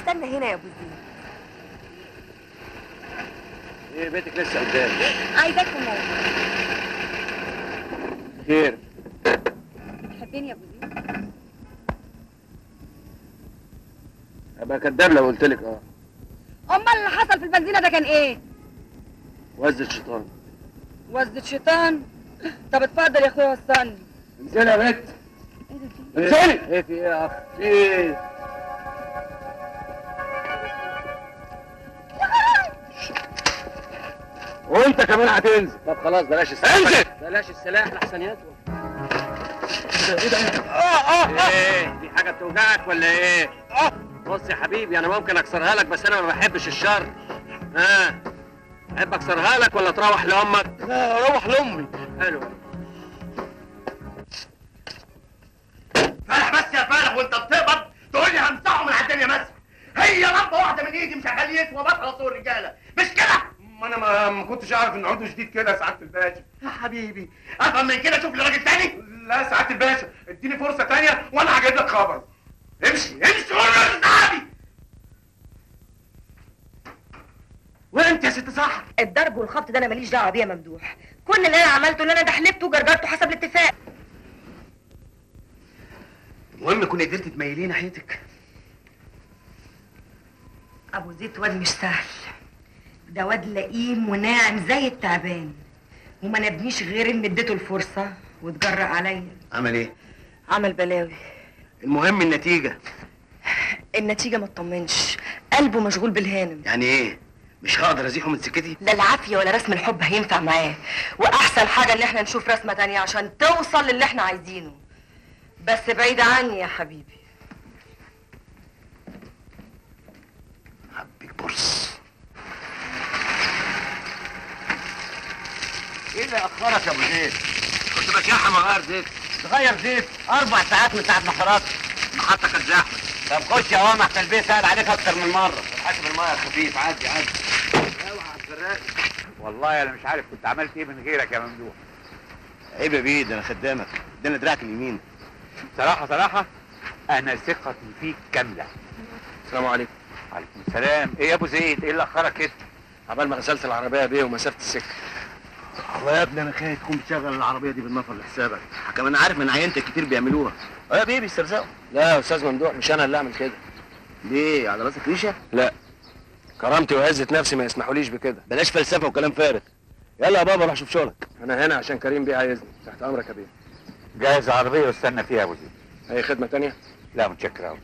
استنى هنا يا ابو زيد ايه بيتك لسه قدام عايزاك في موضوع خير بتحبني يا ابو زيد ابقى كداب لو قلت لك اه امال اللي حصل في البنزينه ده كان ايه وزة شيطان وزة شيطان طب اتفضل يا اخويا وصلني انزلي يا بنت انزلي ايه في ايه يا اخ في ايه وانت كمان هتنزل طب خلاص بلاش السلاح انزل بلاش السلاح لحسن يطول ايه ده اه اه ايه دي حاجه بتوجعك ولا ايه اه بص يا حبيبي انا ممكن اكسرها لك بس انا ما بحبش الشر ها احب اكسرها لك ولا تروح لامك لا اروح لامي حلو فرح بس يا فرح وانت بتقبض تقول لي همسحه من على الدنيا مسح هي لمبه واحده من ايدي مش هخليه يسوى بطل صور الرجاله مش كده ما انا ما, ما كنتش اعرف ان عضو جديد كده يا سعاده الباشا يا حبيبي افهم من كده شوف لي راجل تاني لا سعاده الباشا اديني فرصه تانية وانا هجيب لك خبر امشي امشي قول له صاحبي وانت يا ست سحر الضرب والخبط ده انا ماليش دعوه بيه يا ممدوح كل اللي انا عملته ان انا دحلبته وجرجرته حسب الاتفاق المهم كنت قدرت تميليه ناحيتك ابو زيد واد مش سهل ده واد لئيم وناعم زي التعبان وما نبنيش غير ان اديته الفرصه واتجرأ عليا عمل ايه عمل بلاوي المهم النتيجه النتيجه ما تطمنش قلبه مشغول بالهانم يعني ايه مش هقدر ازيحه من سكتي لا العافيه ولا رسم الحب هينفع معاه واحسن حاجه ان احنا نشوف رسمه تانية عشان توصل للي احنا عايزينه بس بعيد عني يا حبيبي حبك برص ايه اللي اخرك يا ابو زيد؟ كنت بسيحها مغير زيت تغير زيت اربع ساعات من ساعه ما خرجت محطه كانت زحمه طب خش يا وام احسن البيت سهل عليك اكتر من مره حاسب الميه خفيف عدي عدي اوعى تفرقني والله انا مش عارف كنت عملت ايه من غيرك يا ممدوح عيب يا بيه ده انا خدامك ادانا دراعك اليمين صراحه صراحه انا ثقتي فيك كامله السلام عليكم عليكم السلام ايه يا ابو زيد ايه اللي اخرك كده عبال ما غسلت العربيه بيه ومسافه السكه والله يا ابني انا خايف تكون بتشغل العربيه دي بالنفر لحسابك كمان عارف من عينتك كتير بيعملوها اه يا بيه بيسترزقوا لا يا استاذ ممدوح مش انا اللي اعمل كده ليه على راسك ريشه لا كرامتي وعزه نفسي ما يسمحوليش بكده بلاش فلسفه وكلام فارغ يلا يا بابا روح شوف شغلك انا هنا عشان كريم بيه عايزني تحت امرك يا بيه جهز العربيه واستنى فيها يا ابو زيد اي خدمه تانية لا متشكر قوي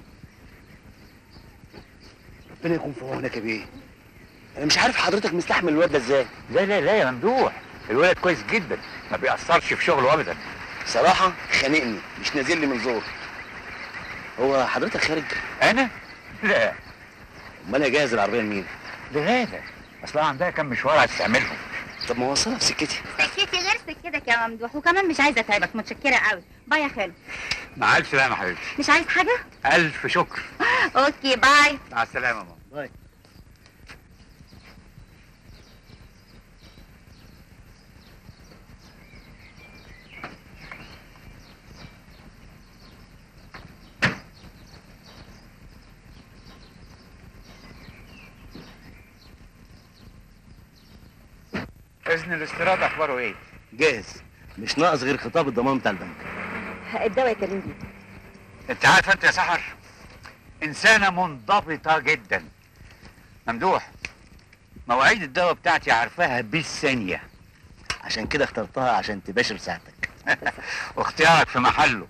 ربنا يكون في عونك يا بيه انا مش عارف حضرتك مستحمل الواد ده ازاي لا لا لا يا ممدوح الولد كويس جدا ما بيأثرش في شغله ابدا صراحه خانقني مش نازل لي من زور هو حضرتك خارج انا لا امال اجهز العربيه لمين لغاده اصلها عندها كم مشوار عايز تعملهم طب ما وصلها في سكتي سكتي غير سكتك يا ممدوح وكمان مش عايزه اتعبك متشكره قوي باي يا خالد مع الف سلامه يا حبيبتي مش عايز حاجه الف شكر اوكي باي مع السلامه يا ماما باي اذن الاستيراد اخباره ايه جاهز مش ناقص غير خطاب الضمان بتاع البنك الدواء يا كريم بيه انت عارف انت يا سحر انسانه منضبطه جدا ممدوح مواعيد الدواء بتاعتي عارفاها بالثانيه عشان كده اخترتها عشان تباشر ساعتك واختيارك في محله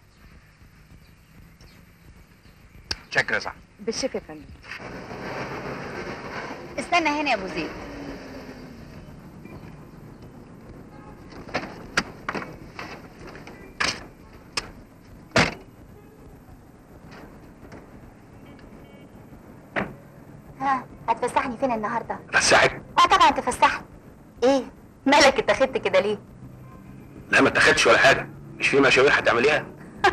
شكرا يا سحر بالشفا يا فندم استنى هنا يا ابو زيد ها هتفسحني فين النهارده فسحك اه طبعا تفسحني ايه مالك اتخذت كده ليه لا ما اتاخدش ولا حاجه مش في مشاوير هتعمليها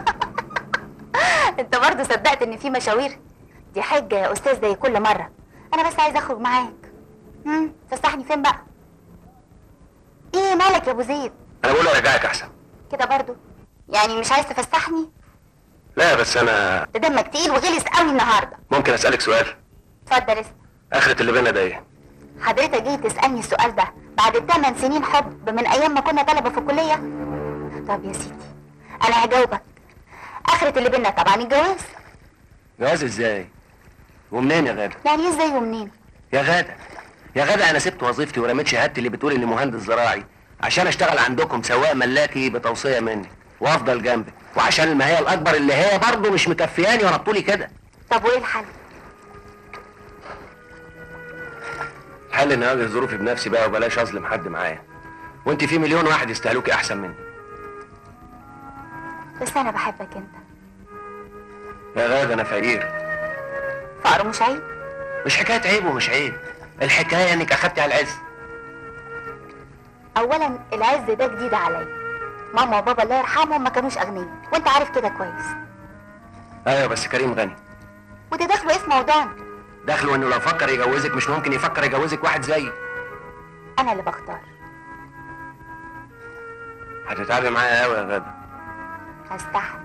انت برضه صدقت ان في مشاوير دي حجه يا استاذ زي كل مره انا بس عايز اخرج معاك امم تفسحني فين بقى ايه مالك يا ابو زيد انا بقول ارجعك احسن كده برضه يعني مش عايز تفسحني لا بس انا ده دمك تقيل وغلس قوي النهارده ممكن اسالك سؤال اتفضل اسال اخرة اللي بينا ده ايه حضرتك جاي تسالني السؤال ده بعد الثمان سنين حب من ايام ما كنا طلبه في الكليه طب يا سيدي انا هجاوبك اخرة اللي بينا طبعا الجواز جواز ازاي ومنين يا غاده يعني ايه ازاي ومنين يا غاده يا غاده انا سبت وظيفتي ورميت شهادتي اللي بتقول اني مهندس زراعي عشان اشتغل عندكم سواق ملاكي بتوصيه مني وافضل جنبك وعشان المهيه الاكبر اللي هي برضه مش مكفياني وانا بطولي كده طب وايه الحل الحل اني اواجه ظروفي بنفسي بقى وبلاش اظلم حد معايا وانت في مليون واحد يستاهلوكي احسن مني بس انا بحبك انت يا غاده انا فقير فقر مش عيب مش حكايه عيب ومش عيب الحكايه انك اخدتي على العز اولا العز ده جديد عليا ماما وبابا الله يرحمهم ما كانوش اغنياء وانت عارف كده كويس ايوه بس كريم غني وده دخله ايه في موضوعنا دخله انه لو فكر يجوزك مش ممكن يفكر يجوزك واحد زيي انا اللي بختار هتتعبي معايا قوي يا غاده هستحمل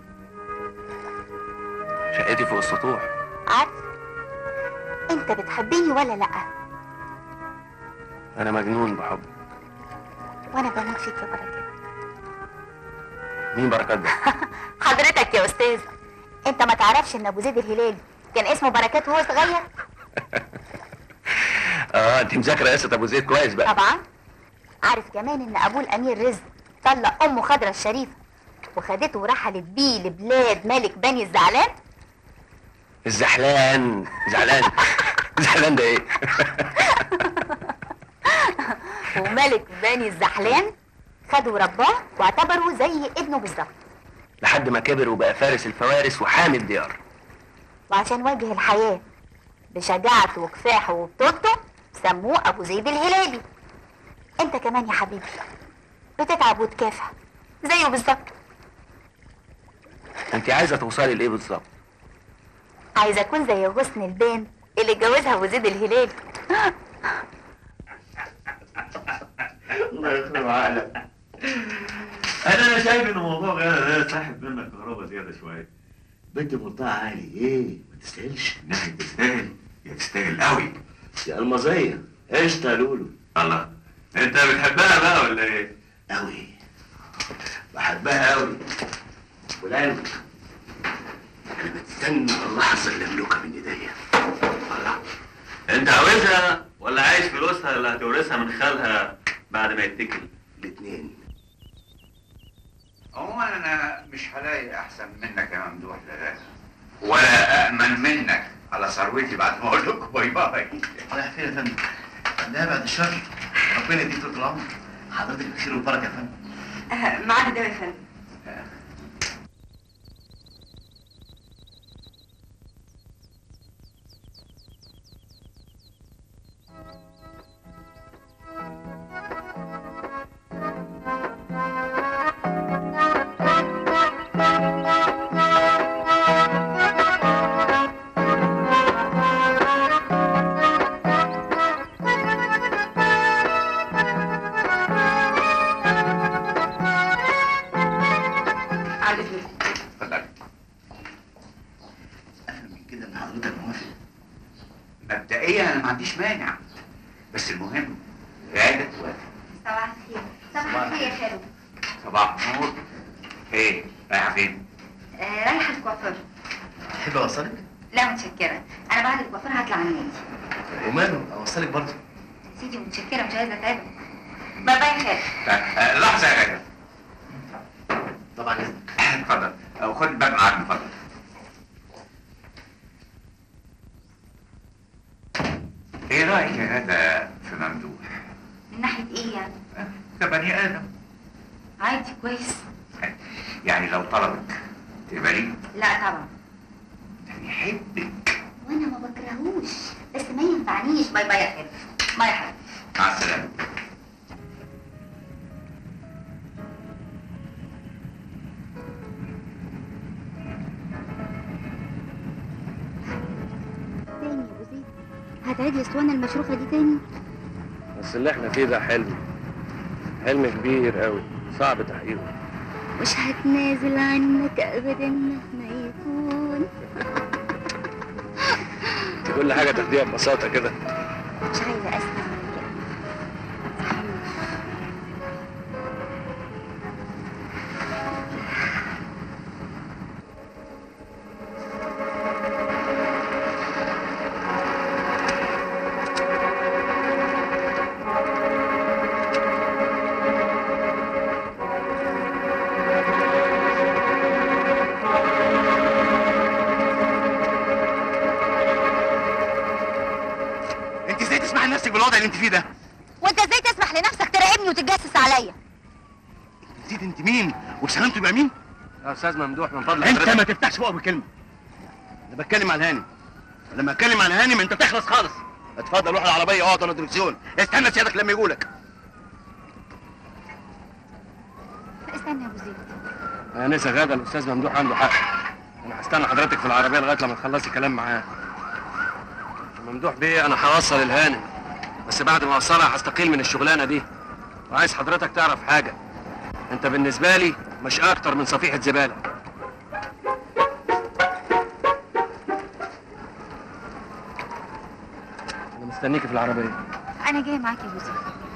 شقتي فوق السطوح عارف انت بتحبني ولا لا انا مجنون بحب وانا بموت فيك يا بركات مين بركات ده حضرتك يا استاذ انت ما تعرفش ان ابو زيد الهلالي كان اسمه بركات وهو صغير اه انت مذاكره قصه ابو زيد كويس بقى طبعا عارف كمان ان ابوه الامير رزق طلق امه خضرة الشريفه وخدته ورحلت بيه لبلاد ملك بني الزعلان الزحلان زعلان زعلان ده ايه وملك بني الزحلان خده ورباه واعتبره زي ابنه بالظبط لحد ما كبر وبقى فارس الفوارس وحامي الديار وعشان واجه الحياة بشجاعته وكفاحه وبطولته سموه أبو زيد الهلالي أنت كمان يا حبيبي بتتعب وتكافح زيه بالظبط انت عايزه توصلي لايه بالظبط عايزة أكون زي غصن البان اللي اتجوزها أبو زيد الهلالي الله يخرب عقلك انا انا شايف ان موضوع غير ده ساحب منك كهرباء زياده شويه بنت مرتاحه عالي ايه ما تستاهلش انها تستاهل يا تستاهل قوي يا المزيه ايش لولو الله انت بتحبها بقى ولا ايه قوي بحبها قوي والعلم انا بستنى اللحظه اللي املكها من ايديا الله انت عاوزها ولا عايز فلوسها اللي هتورثها من خالها بعد ما يتكل الاثنين عموما انا مش هلاقي احسن منك يا ممدوح لا ولا امن منك على ثروتي بعد ما اقول لكم باي باي رايح فين يا فندم؟ لا بعد الشر ربنا يديك طول العمر حضرتك بخير وبركه يا فندم معاك ده يا فندم على اذنك اتفضل افهم من كده ان حضرتك موافق مبدئيا انا ما عنديش مانع بس المهم العيله توافق صباح الخير صباح الخير يا خالد صباح النور ايه رايحه فين؟ رايحة الكوافير تحب اوصلك؟ لا متشكرة أنا بعد الكوافير هطلع على النادي وماله اوصلك برضه سيدي متشكرة مش عايزة أتعبك باي باي يا خالد طيب، آه، لحظه يا غدا طبعا اذنك اتفضل او خد الباب معاك من فضلك ايه رايك يا غدا في ممدوح؟ من ناحية إيه يعني؟ كبني ادم عادي كويس يعني لو طلبك تقبليه لا طبعا ده بيحبك وأنا ما بكرهوش بس ما ينفعنيش باي باي يا خالد باي يا حبيبي مع السلامه تاني يا أبو زيد هتعيد الأسطوانة المشروخة دي تاني؟ بس اللي احنا فيه ده حلم حلم كبير قوي صعب تحقيقه مش هتنازل عنك أبدا مهما كل حاجه تاخديها ببساطه كده مش عايزة اسمع من كده انت ازاي تسمع نفسك بالوضع اللي انت فيه ده وانت ازاي تسمح لنفسك تراقبني وتتجسس عليا نسيت انت مين وسلامته يبقى مين يا استاذ ممدوح من فضل انت حضرتك ما تفتحش بقى بكلمه انا بتكلم على الهانم لما اتكلم على الهانم انت تخلص خالص اتفضل روح العربيه اقعد على الدركسيون استنى سيادك لما يقولك استنى يا ابو زيد يا نسا غدا الاستاذ ممدوح عنده حق انا هستنى حضرتك في العربيه لغايه لما تخلصي كلام معاه ممدوح بيه انا هوصل الهانم بس بعد ما اوصلها هستقيل من الشغلانه دي وعايز حضرتك تعرف حاجه انت بالنسبه لي مش اكتر من صفيحه زباله انا مستنيك في العربيه انا جايه معاك يا ابو زيد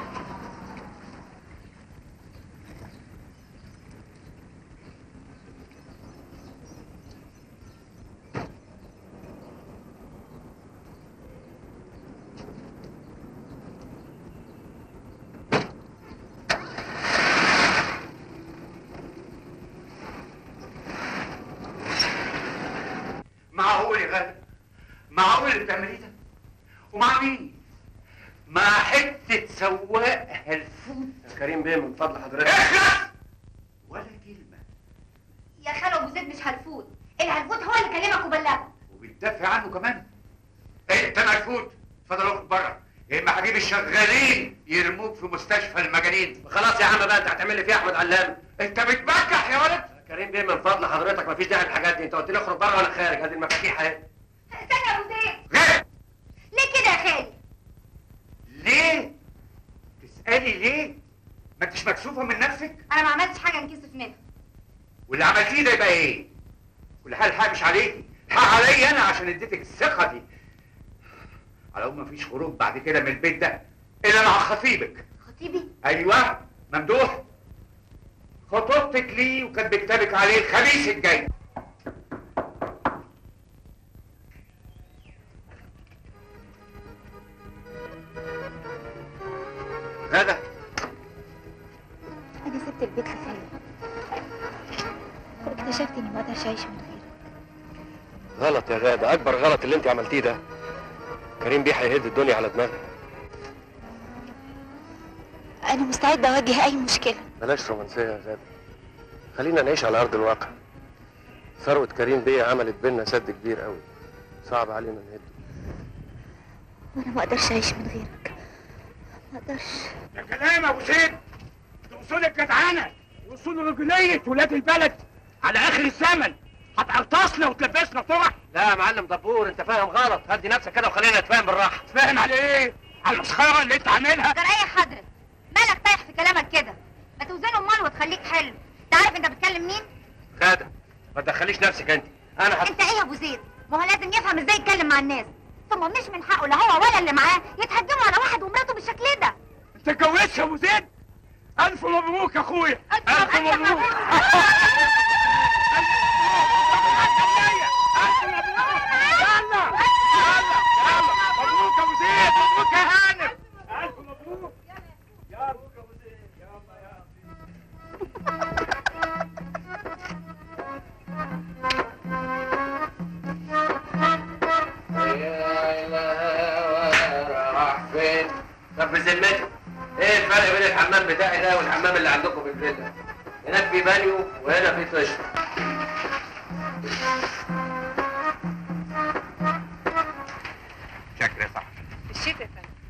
معقول يا غالي معقول اللي بتعمليه ده ومع مين مع حته سواق هلفوت كريم بيه من فضل حضرتك اخلص ولا كلمه يا خالو ابو زيد مش هلفوت الهلفوت هو اللي كلمك وبلغك وبتدافع عنه كمان انت ملفوت اتفضل اخرج بره يا اما هجيب الشغالين يرموك في مستشفى المجانين خلاص يا عم بقى انت هتعمل لي فيها احمد علام انت بتبجح يا ولد كريم بيه من فضل حضرتك مفيش داعي للحاجات دي انت قلت لي اخرج بره وانا خارج هذه المفاتيح اهي استنى يا ابو زيد غير ليه كده يا خالي ليه تسالي ليه ما انتش مكسوفه من نفسك انا ما عملتش حاجه نكسف منها واللي عملتيه ده يبقى ايه كل حال الحق مش عليكي الحق عليا انا عشان اديتك الثقه دي على العموم مفيش خروج بعد كده من البيت ده الا مع خطيبك خطيبي ايوه ممدوح خطوبتك ليه وكان بكتابك عليه الخميس الجاي غدا انا سبت البيت لخالي واكتشفت اني ما اقدرش اعيش من غيرك غلط يا غادة أكبر غلط اللي أنت عملتيه ده كريم بيه هيهد الدنيا على دماغك انا مستعده اواجه اي مشكله بلاش رومانسية يا غادة خلينا نعيش على أرض الواقع ثروة كريم بيه عملت بينا سد كبير قوي صعب علينا نهده وانا ما اقدرش اعيش من غيرك ما اقدرش ده كلام يا ابو سيد ده اصول الجدعانه واصول رجوليه ولاد البلد على اخر الزمن هتقرطصنا وتلبسنا طرح لا يا معلم دبور أنت فاهم غلط هدي نفسك كده وخلينا نتفاهم بالراحة فاهم على ايه على المسخره اللي انت عاملها جرى ايه يا حضرتك مالك طايح في كلامك كده ما توزنه امال وتخليك حلو انت عارف انت بتكلم مين غادة ما تدخليش نفسك أنت أنا هت... انت ايه يا ابو زيد ما هو لازم يفهم ازاي يتكلم مع الناس ثم مش من حقه لا هو ولا اللي معاه يتهجموا على واحد ومراته بالشكل ده انت اتجوزت يا ابو زيد الف مبروك يا اخويا ألف الف مبروك. مبروك يلا يلا يلا مبروك يا ابو زيد مبروك يا هانم الف مبروك يا ابو زيد يلا يا راح فين؟ طب بذمتك ايه الفرق بين الحمام بتاعي ده والحمام اللي عندكم في الفيلا؟ هناك في بانيو وهنا في طش شكرا يا صاحبي الشتاء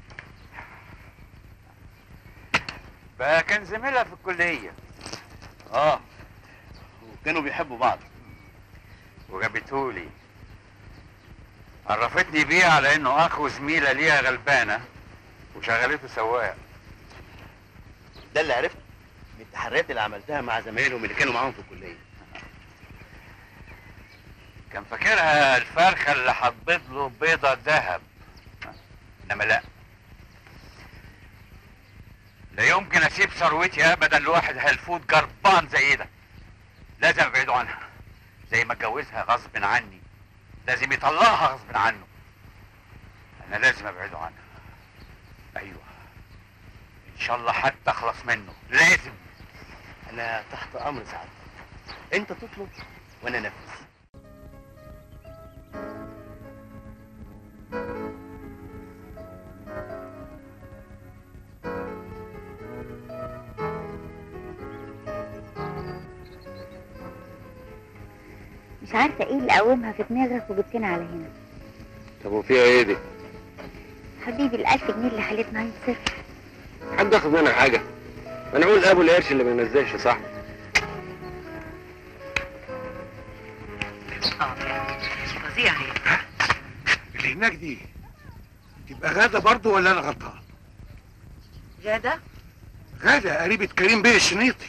بقى كان زميلها في الكليه اه وكانوا بيحبوا بعض وجابتهولي عرفتني بيه على انه اخو زميله ليها غلبانه وشغلته سواق ده اللي عرفته من التحريات اللي عملتها مع زمايلهم اللي كانوا معاهم في الكليه كان فاكرها الفرخه اللي هتبيض له بيضه ذهب انما لا لا يمكن اسيب ثروتي ابدا لواحد هلفوت جربان زي ده لازم ابعده عنها زي ما اتجوزها غصب عني لازم يطلقها غصب عنه انا لازم ابعده عنها ايوه ان شاء الله حتى اخلص منه لازم انا تحت امر سعادتك انت تطلب وانا انفذ مش عارفه ايه اللي قومها في دماغك وجبتنا على هنا طب وفيها ايه دي؟ حبيبي الألف جنيه اللي خلتنا هيتصرف حد ياخد منها حاجه انا اقول ابو القرش اللي ما ينزلش صح فظيعة هي اللي هناك دي تبقى غاده برضه ولا انا غلطان غادة غاده قريبه كريم بيه الشنيطي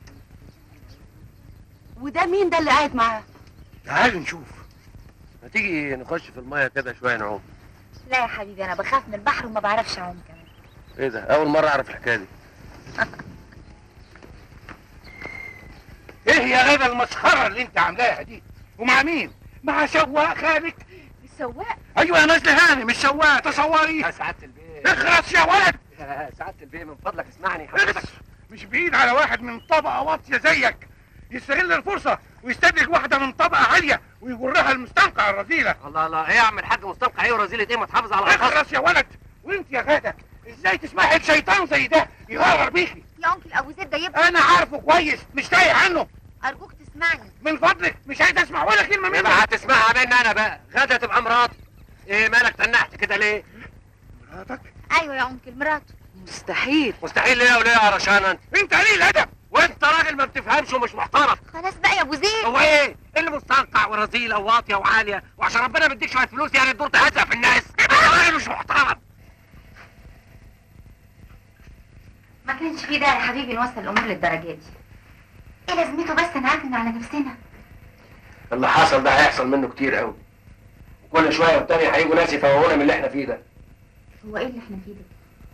وده مين ده اللي قاعد معاه تعال نشوف ما تيجي نخش في الميه كده شويه نعوم لا يا حبيبي أنا بخاف من البحر وما بعرفش أعوم كمان ايه ده اول مره اعرف الحكايه دي ايه يا غاده المسخره اللي انت عاملاها دي ومع مين مع سواق خالك السواق ايوه يا نازله هاني مش سواق تصوري سعاده البيه اخرس يا ولد سعاده البيه من فضلك اسمعني اخرس مش بعيد على واحد من طبقه واطيه زيك يستغل الفرصه ويستدرج واحده من طبقه عاليه ويجرها المستنقع الرذيله الله الله ايه يا عم الحاج مستنقع ايه ورزيله ايه ما تحافظ على الخاص اخرس يا ولد وانت يا غاده ازاي تسمحي لشيطان زي ده يغرر بيكي يا أنكل أبو زيد ده يبقى انا عارفه كويس مش تايه عنه أرجوك تسمعني من فضلك مش عايز اسمع ولا كلمه منك يبقى هتسمعها مني انا بقى غدا تبقى مراتي ايه مالك تنحت كده ليه مراتك أيوة يا أنكل مراته مستحيل مستحيل ليه وليه يا رشان انت انت قليل الادب وانت راجل ما بتفهمش ومش محترم خلاص بقى يا أبو زيد هو ايه اللي مستنقع ورزيله وواطيه وعاليه وعشان ربنا بيديك شويه فلوس يعني تدور تهزق في الناس انت راجل مش محترم ما كانش في داعي يا حبيبي نوصل الأمور للدرجة دي إيه لازمته بس نعكن على نفسنا اللي حصل ده هيحصل منه كتير قوي كل شويه والتاني هيجوا ناس يفوقونا من اللي احنا فيه ده هو إيه اللي إحنا فيه ده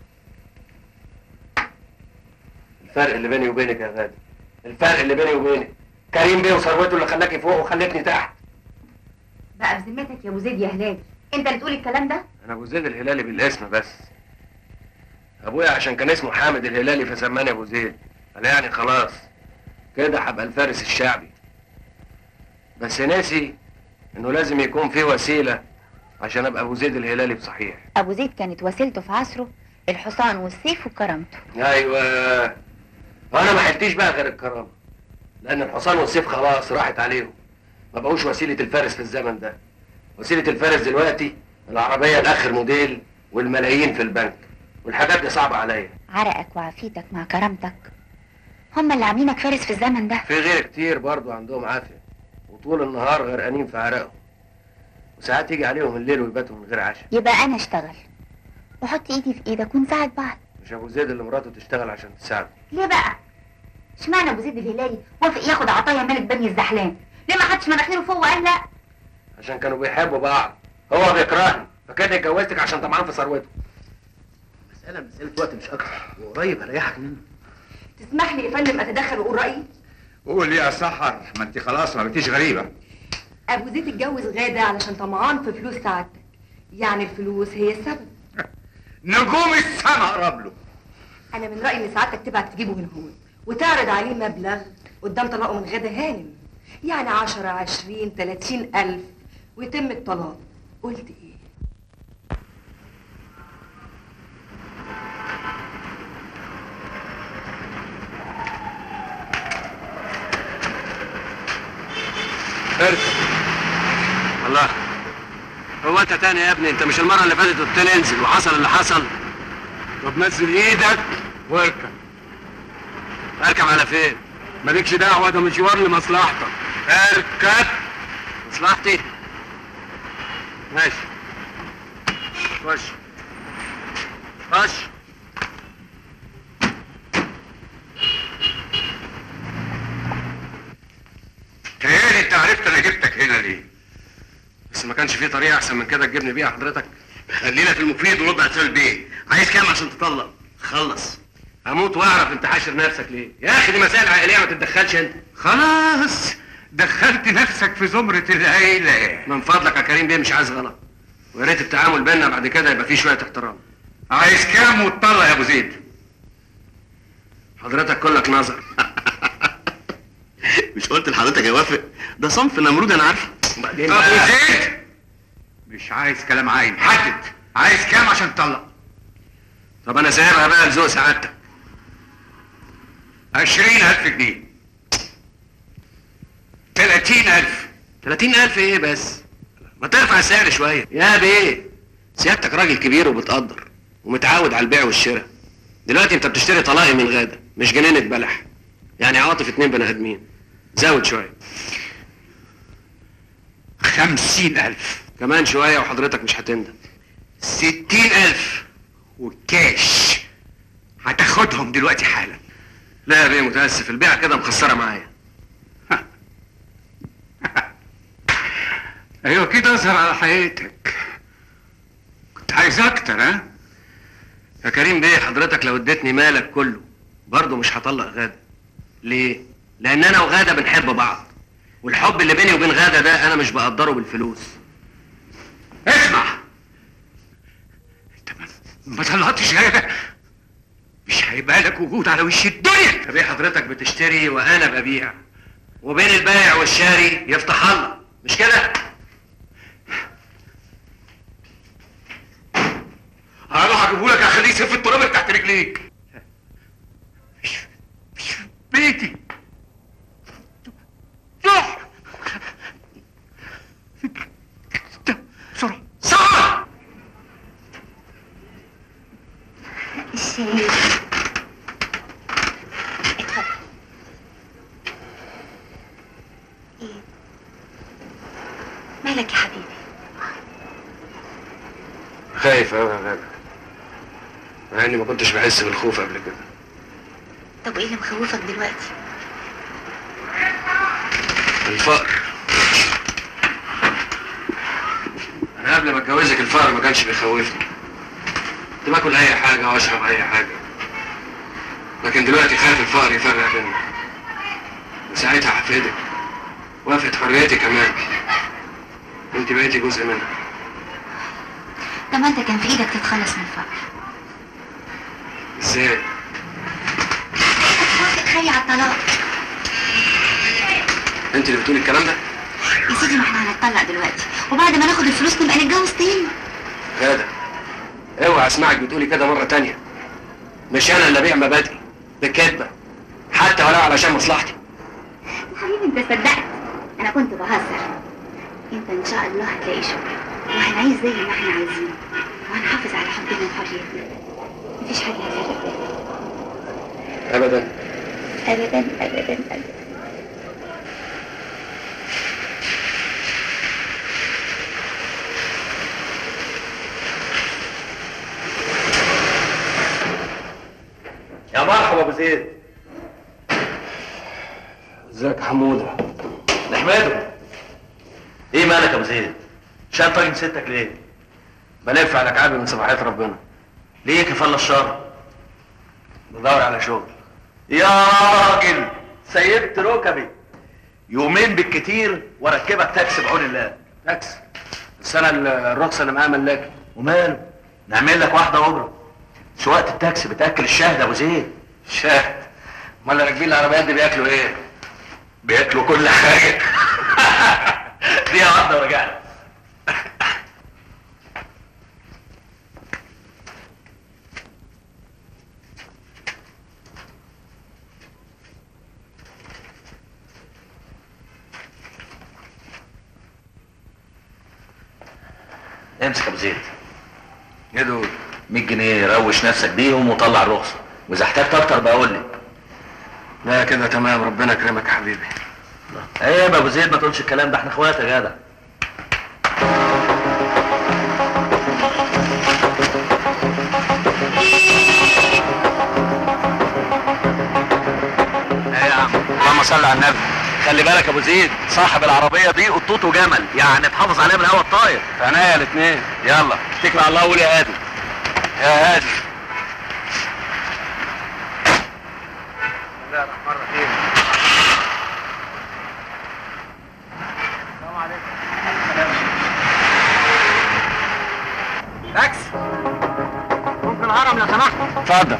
الفرق اللي بيني وبينك يا غادة الفرق اللي بيني وبينك كريم بيه وثروته اللي خلاكي فوق وخلتني تحت بقى بذمتك يا أبو زيد يا هلال أنت اللي تقول الكلام ده انا ابو زيد الهلالي بالاسم بس ابويا عشان كان اسمه حامد الهلالي فسماني ابو زيد قال يعني خلاص كده هبقى الفارس الشعبي بس ناسي انه لازم يكون في وسيله عشان ابقى ابو زيد الهلالي بصحيح أبو زيد كانت وسيلته في عصره الحصان والسيف وكرامته ايوه وانا ما حلتيش بقى غير الكرامه لان الحصان والسيف خلاص راحت عليهم ما بقوش وسيله الفارس في الزمن ده وسيله الفارس دلوقتي العربيه الاخر موديل والملايين في البنك والحاجات دي صعبه عليا عرقك وعافيتك مع كرامتك هم اللي عاملينك فارس في الزمن ده في غير كتير برضو عندهم عافيه وطول النهار غرقانين في عرقهم وساعات يجي عليهم الليل ويباتوا من غير عشاء يبقى أنا أشتغل وحط إيدي في إيدك ونساعد بعض مش ابو زيد اللي مراته تشتغل عشان تساعده ليه بقى؟ اشمعنى أبو زيد الهلالي وافق ياخد عطايا ملك بني الزحلان؟ ليه ما حدش مناخيره فوق وقال لا؟ عشان كانوا بيحبوا بعض هو بيكرهني فكده اتجوزتك عشان طمعان في ثروته مسألة مسألة وقت مش أكتر وقريب هريحك منه تسمح لي يا فندم اتدخل واقول رايي قول يا سحر ما انت خلاص ما بقيتيش غريبه ابو زيد اتجوز غاده علشان طمعان في فلوس سعادتك يعني الفلوس هي السبب نجوم السما قرب له انا من رايي ان سعادتك تبعت تجيبه من هون وتعرض عليه مبلغ قدام طلاقه من غاده هانم يعني عشرة عشرين تلاتين الف ويتم الطلاق قلت ايه اركب الله هو انت تاني يا ابني انت مش المره اللي فاتت قلت لي انزل وحصل اللي حصل طب نزل ايدك واركب اركب على فين مالكش دعوه ده مشوار لمصلحتك اركب مصلحتي ماشي خش خش تهيألي انت عرفت انا جبتك هنا ليه ما كانش في طريقه احسن من كده تجيبني بيها حضرتك خلينا في المفيد ورد على سؤال بيه عايز كام عشان تطلق خلص هموت واعرف انت حاشر نفسك ليه يا اخي دي مسائل عائليه ما تتدخلش انت خلاص دخلت نفسك في زمرة العيلة من فضلك يا كريم بيه مش عايز غلط ويا ريت التعامل بيننا بعد كده يبقى فيه شويه احترام عايز كام وتطلع يا ابو زيد حضرتك كلك نظر مش قلت لحضرتك يوافق ده صنف نمرود انا عارفه وبعدين ابو بقى زيد مش عايز كلام عايم حدد عايز كام عشان تطلق طب انا سايبها بقى لذوق سعادتك عشرين الف جنيه تلاتين الف 30000 ايه بس ما ترفع السعر شويه يا بيه سيادتك راجل كبير وبتقدر ومتعود على البيع والشراء دلوقتي انت بتشتري طلاقي من غاده مش جنينه بلح يعني عواطف اتنين بني ادمين زود شويه خمسين الف كمان شويه وحضرتك مش هتندم ستين الف والكاش هتاخدهم دلوقتي حالا لا يا بيه متاسف البيعه كده مخسره معايا ايوه كده اظهر على حقيقتك كنت عايز اكتر ها يا كريم بيه حضرتك لو اديتني مالك كله برضه مش هطلق غاده ليه لان انا وغاده بنحب بعض والحب اللي بيني وبين غاده ده انا مش بقدره بالفلوس اسمع انت ما- ما طلعتش غاده مش هيبقى لك وجود على وش الدنيا طب ايه حضرتك بتشتري وانا ببيع وبين البائع والشاري يفتح الله مش كده انا هجيبه لك اخليه يسيب في التراب اللي تحت رجليك مش مش في بيتي روح بسرعه بسرعه الشاي اتفضل ايه مالك يا حبيبي خايف قوي يا غاده مع اني ما كنتش بحس بالخوف قبل كده طب وايه اللي مخوفك دلوقتي الفقر انا قبل ما اتجوزك الفقر ما كانش بيخوفني كنت باكل اي حاجه واشرب اي حاجه لكن دلوقتي خايف الفقر يفرق بينا وساعتها هحفدك وافقت حريتي كمان انت بقيتي جزء منها طب ما انت كان في ايدك تتخلص من الفقر ازاي هتوافق خالي على الطلاق انت اللي بتقولي الكلام ده يا سيدي ما احنا هنتطلق دلوقتي وبعد ما ناخد الفلوس نبقى نتجوز تاني غاده اوعى اسمعك بتقولي كده مره تانية مش انا اللي ابيع مبادئي بكدبه حتى ولو علشان مصلحتي يا حبيبي انت صدقت انا كنت بهزر انت ان شاء الله هتلاقي شغل وهنعيش زي ما احنا عايزين وهنحافظ على حبنا وحريتنا مفيش حاجه هتفرق بينا ابدا ابدا ابدا ابدا يا مرحبا ابو زيد ازيك يا حموده نحمده ايه مالك يا ابو زيد شايل طاجن ستك ليه بلف على كعبي من صباحيه ربنا ليه كفل الشر بدور على شغل يا راجل سيبت ركبي يومين بالكتير واركبك تاكسي بعون الله تاكس بس انا ال- الرخصه اللي معايا ملاكي وماله نعمل لك واحده اجره سواقه التاكسي بتاكل الشهد يا ابو زيد شاهد امال اللي راكبين العربيات دي بياكلوا ايه؟ بياكلوا كل حاجه دي واحده ورجعنا امسك يا ابو زيد ايه دول؟ 100 جنيه روش نفسك بيهم وطلع الرخصه واذا احتجت اكتر بقول لي لا كده تمام ربنا يكرمك يا حبيبي ايه يا ابو زيد ما تقولش الكلام ده احنا اخوات يا جدع ايه يا عم اللهم صل على النبي خلي بالك يا ابو زيد صاحب العربيه دي قطوطه جمل يعني تحافظ عليها من الهوا الطاير عينيا الاثنين يلا اتكل على الله وقول يا هادي يا هادي بسم الله الرحمن الرحيم السلام عليكم تاكس ممكن الهرم لو سمحت اتفضل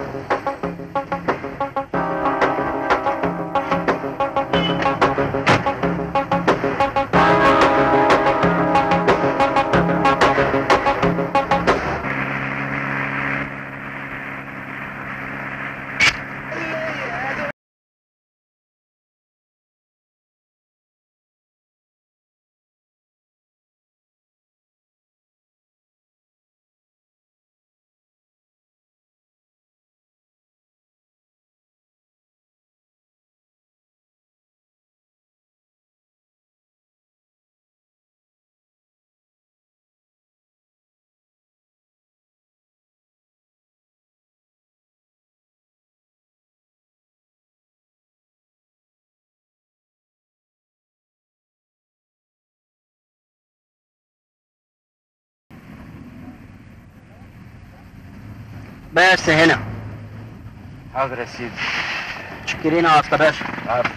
بس هنا حاضر يا سيدي شكرين يا اسطى باشا عارف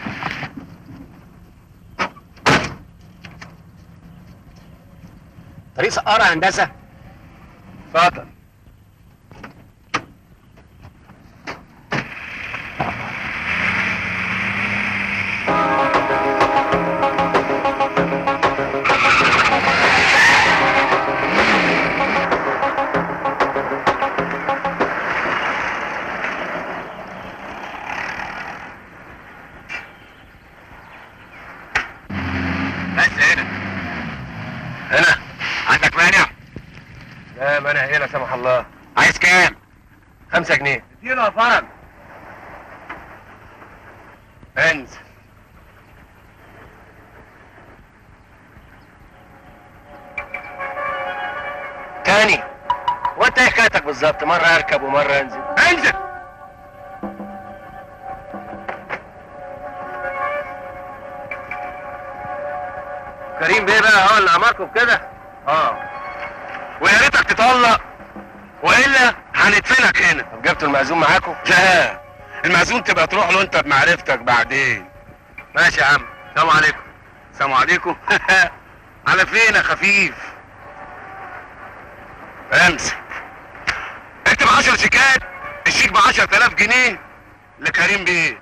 طريق سقارة هندسة اتفضل بس هنا هنا عندك مانع؟ لا مانع ايه لا سمح الله عايز كام؟ خمسة جنيه اديله يا فرج انزل تاني وانت ايه حكايتك بالظبط مرة اركب ومرة انزل انزل كريم بيه بقى هو اللي امركم بكده اه ويا ريتك تطلق والا هندفنك هنا طب جبتوا المأذون معاكم لا المأذون تبقى تروح له انت بمعرفتك بعدين ماشي يا عم السلام عليكم السلام عليكم على فين يا خفيف امسك اكتب 10 شيكات الشيك ب 10000 جنيه لكريم بيه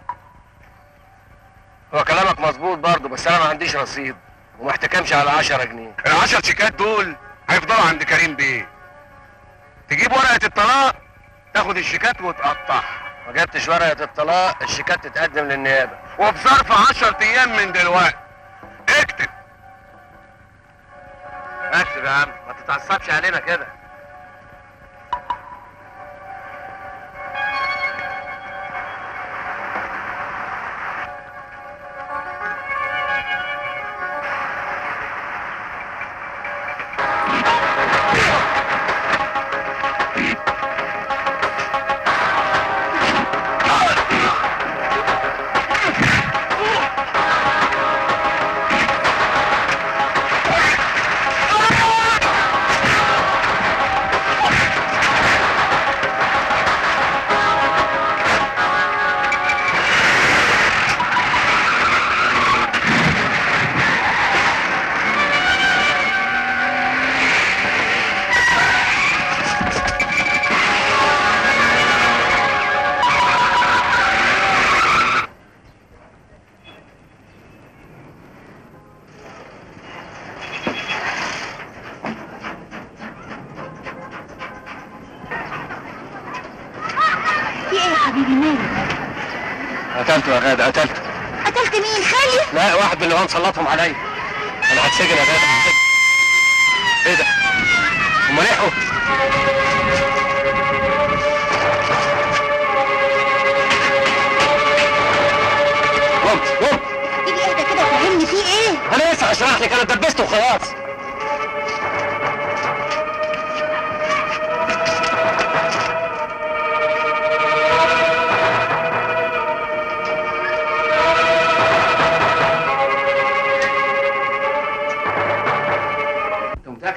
هو كلامك مظبوط برضه بس انا ما عنديش رصيد وما احتكمش على 10 جنيه ال 10 شيكات دول هيفضلوا عند كريم بيه تجيب ورقة الطلاق تاخد الشيكات وتقطعها ما جبتش ورقة الطلاق الشيكات تتقدم للنيابة وفي ظرف 10 ايام من دلوقتي اكتب اكتب يا عم ما تتعصبش علينا كده في ايه يا حبيبي مالك قتلته يا غادة قتلته قتلت مين خالي لا واحد من اللي هو مسلطهم عليا انا هتسجن يا غادة هتسجن ايه ده؟ امال ايه حكم؟ قوم قوم تيجي اهدى كده وفهمني في ايه انا لسه هشرح لك انا اتدبست وخلاص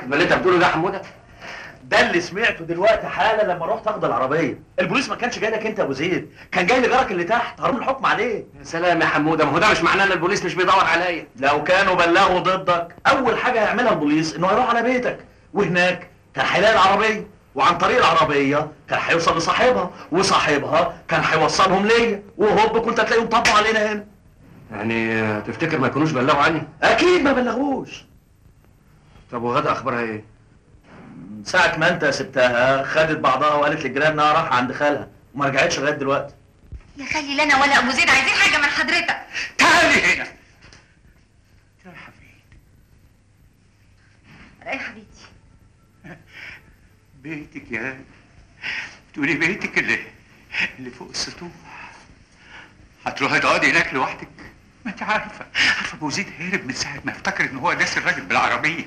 يبقى اللي انت بتقوله ده يا حموده ده اللي سمعته دلوقتي حالا لما رحت اخد العربيه البوليس ما كانش جاي لك انت يا ابو زيد كان جاي لجارك اللي تحت هرم الحكم عليه يا سلام يا حموده ما هو ده مش معناه ان البوليس مش بيدور عليا لو كانوا بلغوا ضدك اول حاجه هيعملها البوليس انه هيروح على بيتك وهناك كان هيلاقي العربيه وعن طريق العربيه كان هيوصل لصاحبها وصاحبها كان هيوصلهم ليا وهوب كنت هتلاقيهم طبوا علينا هنا يعني آه، تفتكر ما يكونوش بلغوا عني اكيد ما بلغوش طب وغدا اخبارها ايه من ساعه ما انت سبتها خدت بعضها وقالت للجيران انها رايحه عند خالها وما رجعتش لغايه دلوقتي يا خلي لا انا ولا ابو زيد عايزين حاجه من حضرتك تعالي هنا رايحه فين رايحه بيتي بيتك يا تقولي بيتك اللي اللي فوق السطوح هتروحي تقعدي هناك لوحدك ما انت عارفه عارفه ابو زيد هرب من ساعه ما افتكر ان هو داس الراجل بالعربيه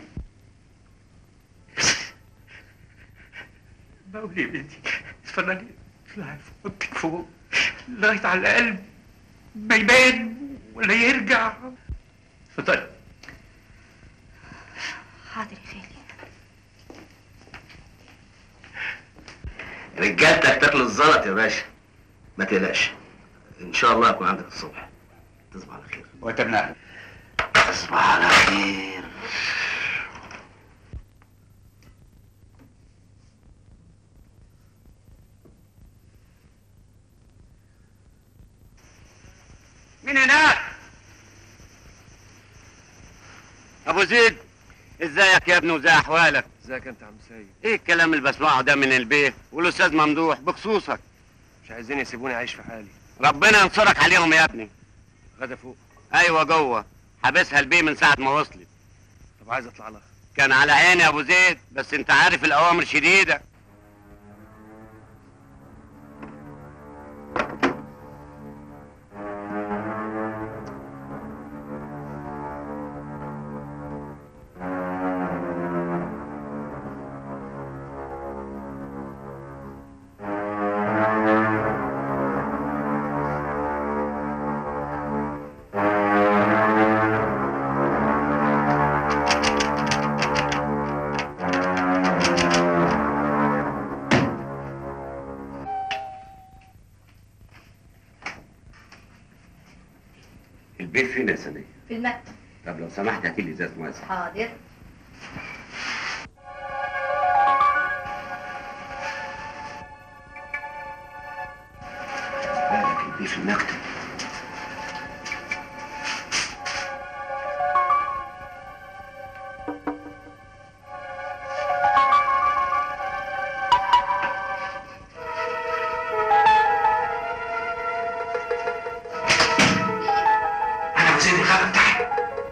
بقول يا بنتي اتفضلي اطلعي فوق فوق لغايه على الاقل ما يبان ولا يرجع اتفضلي حاضر يا خالي رجالتك تاكل الزلط يا باشا ما تقلقش ان شاء الله اكون عندك الصبح تصبح على خير وتمنع تصبح على خير مين هناك؟ ابو زيد ازيك يا ابني وزي احوالك؟ ازيك انت يا عم سيد ايه الكلام اللي بسمعه ده من البيت والاستاذ ممدوح بخصوصك مش عايزين يسيبوني عايش في حالي ربنا ينصرك عليهم يا ابني غدا فوق ايوه جوه حابسها البيه من ساعه ما وصلت طب عايز اطلع لها كان على عيني يا ابو زيد بس انت عارف الاوامر شديده البيت فين يا سنية؟ في المكتب طب لو سمحت هاتي لي ازاز ميه حاضر بالك البيت في المكتب انا ابو زيد الخالة بتاعي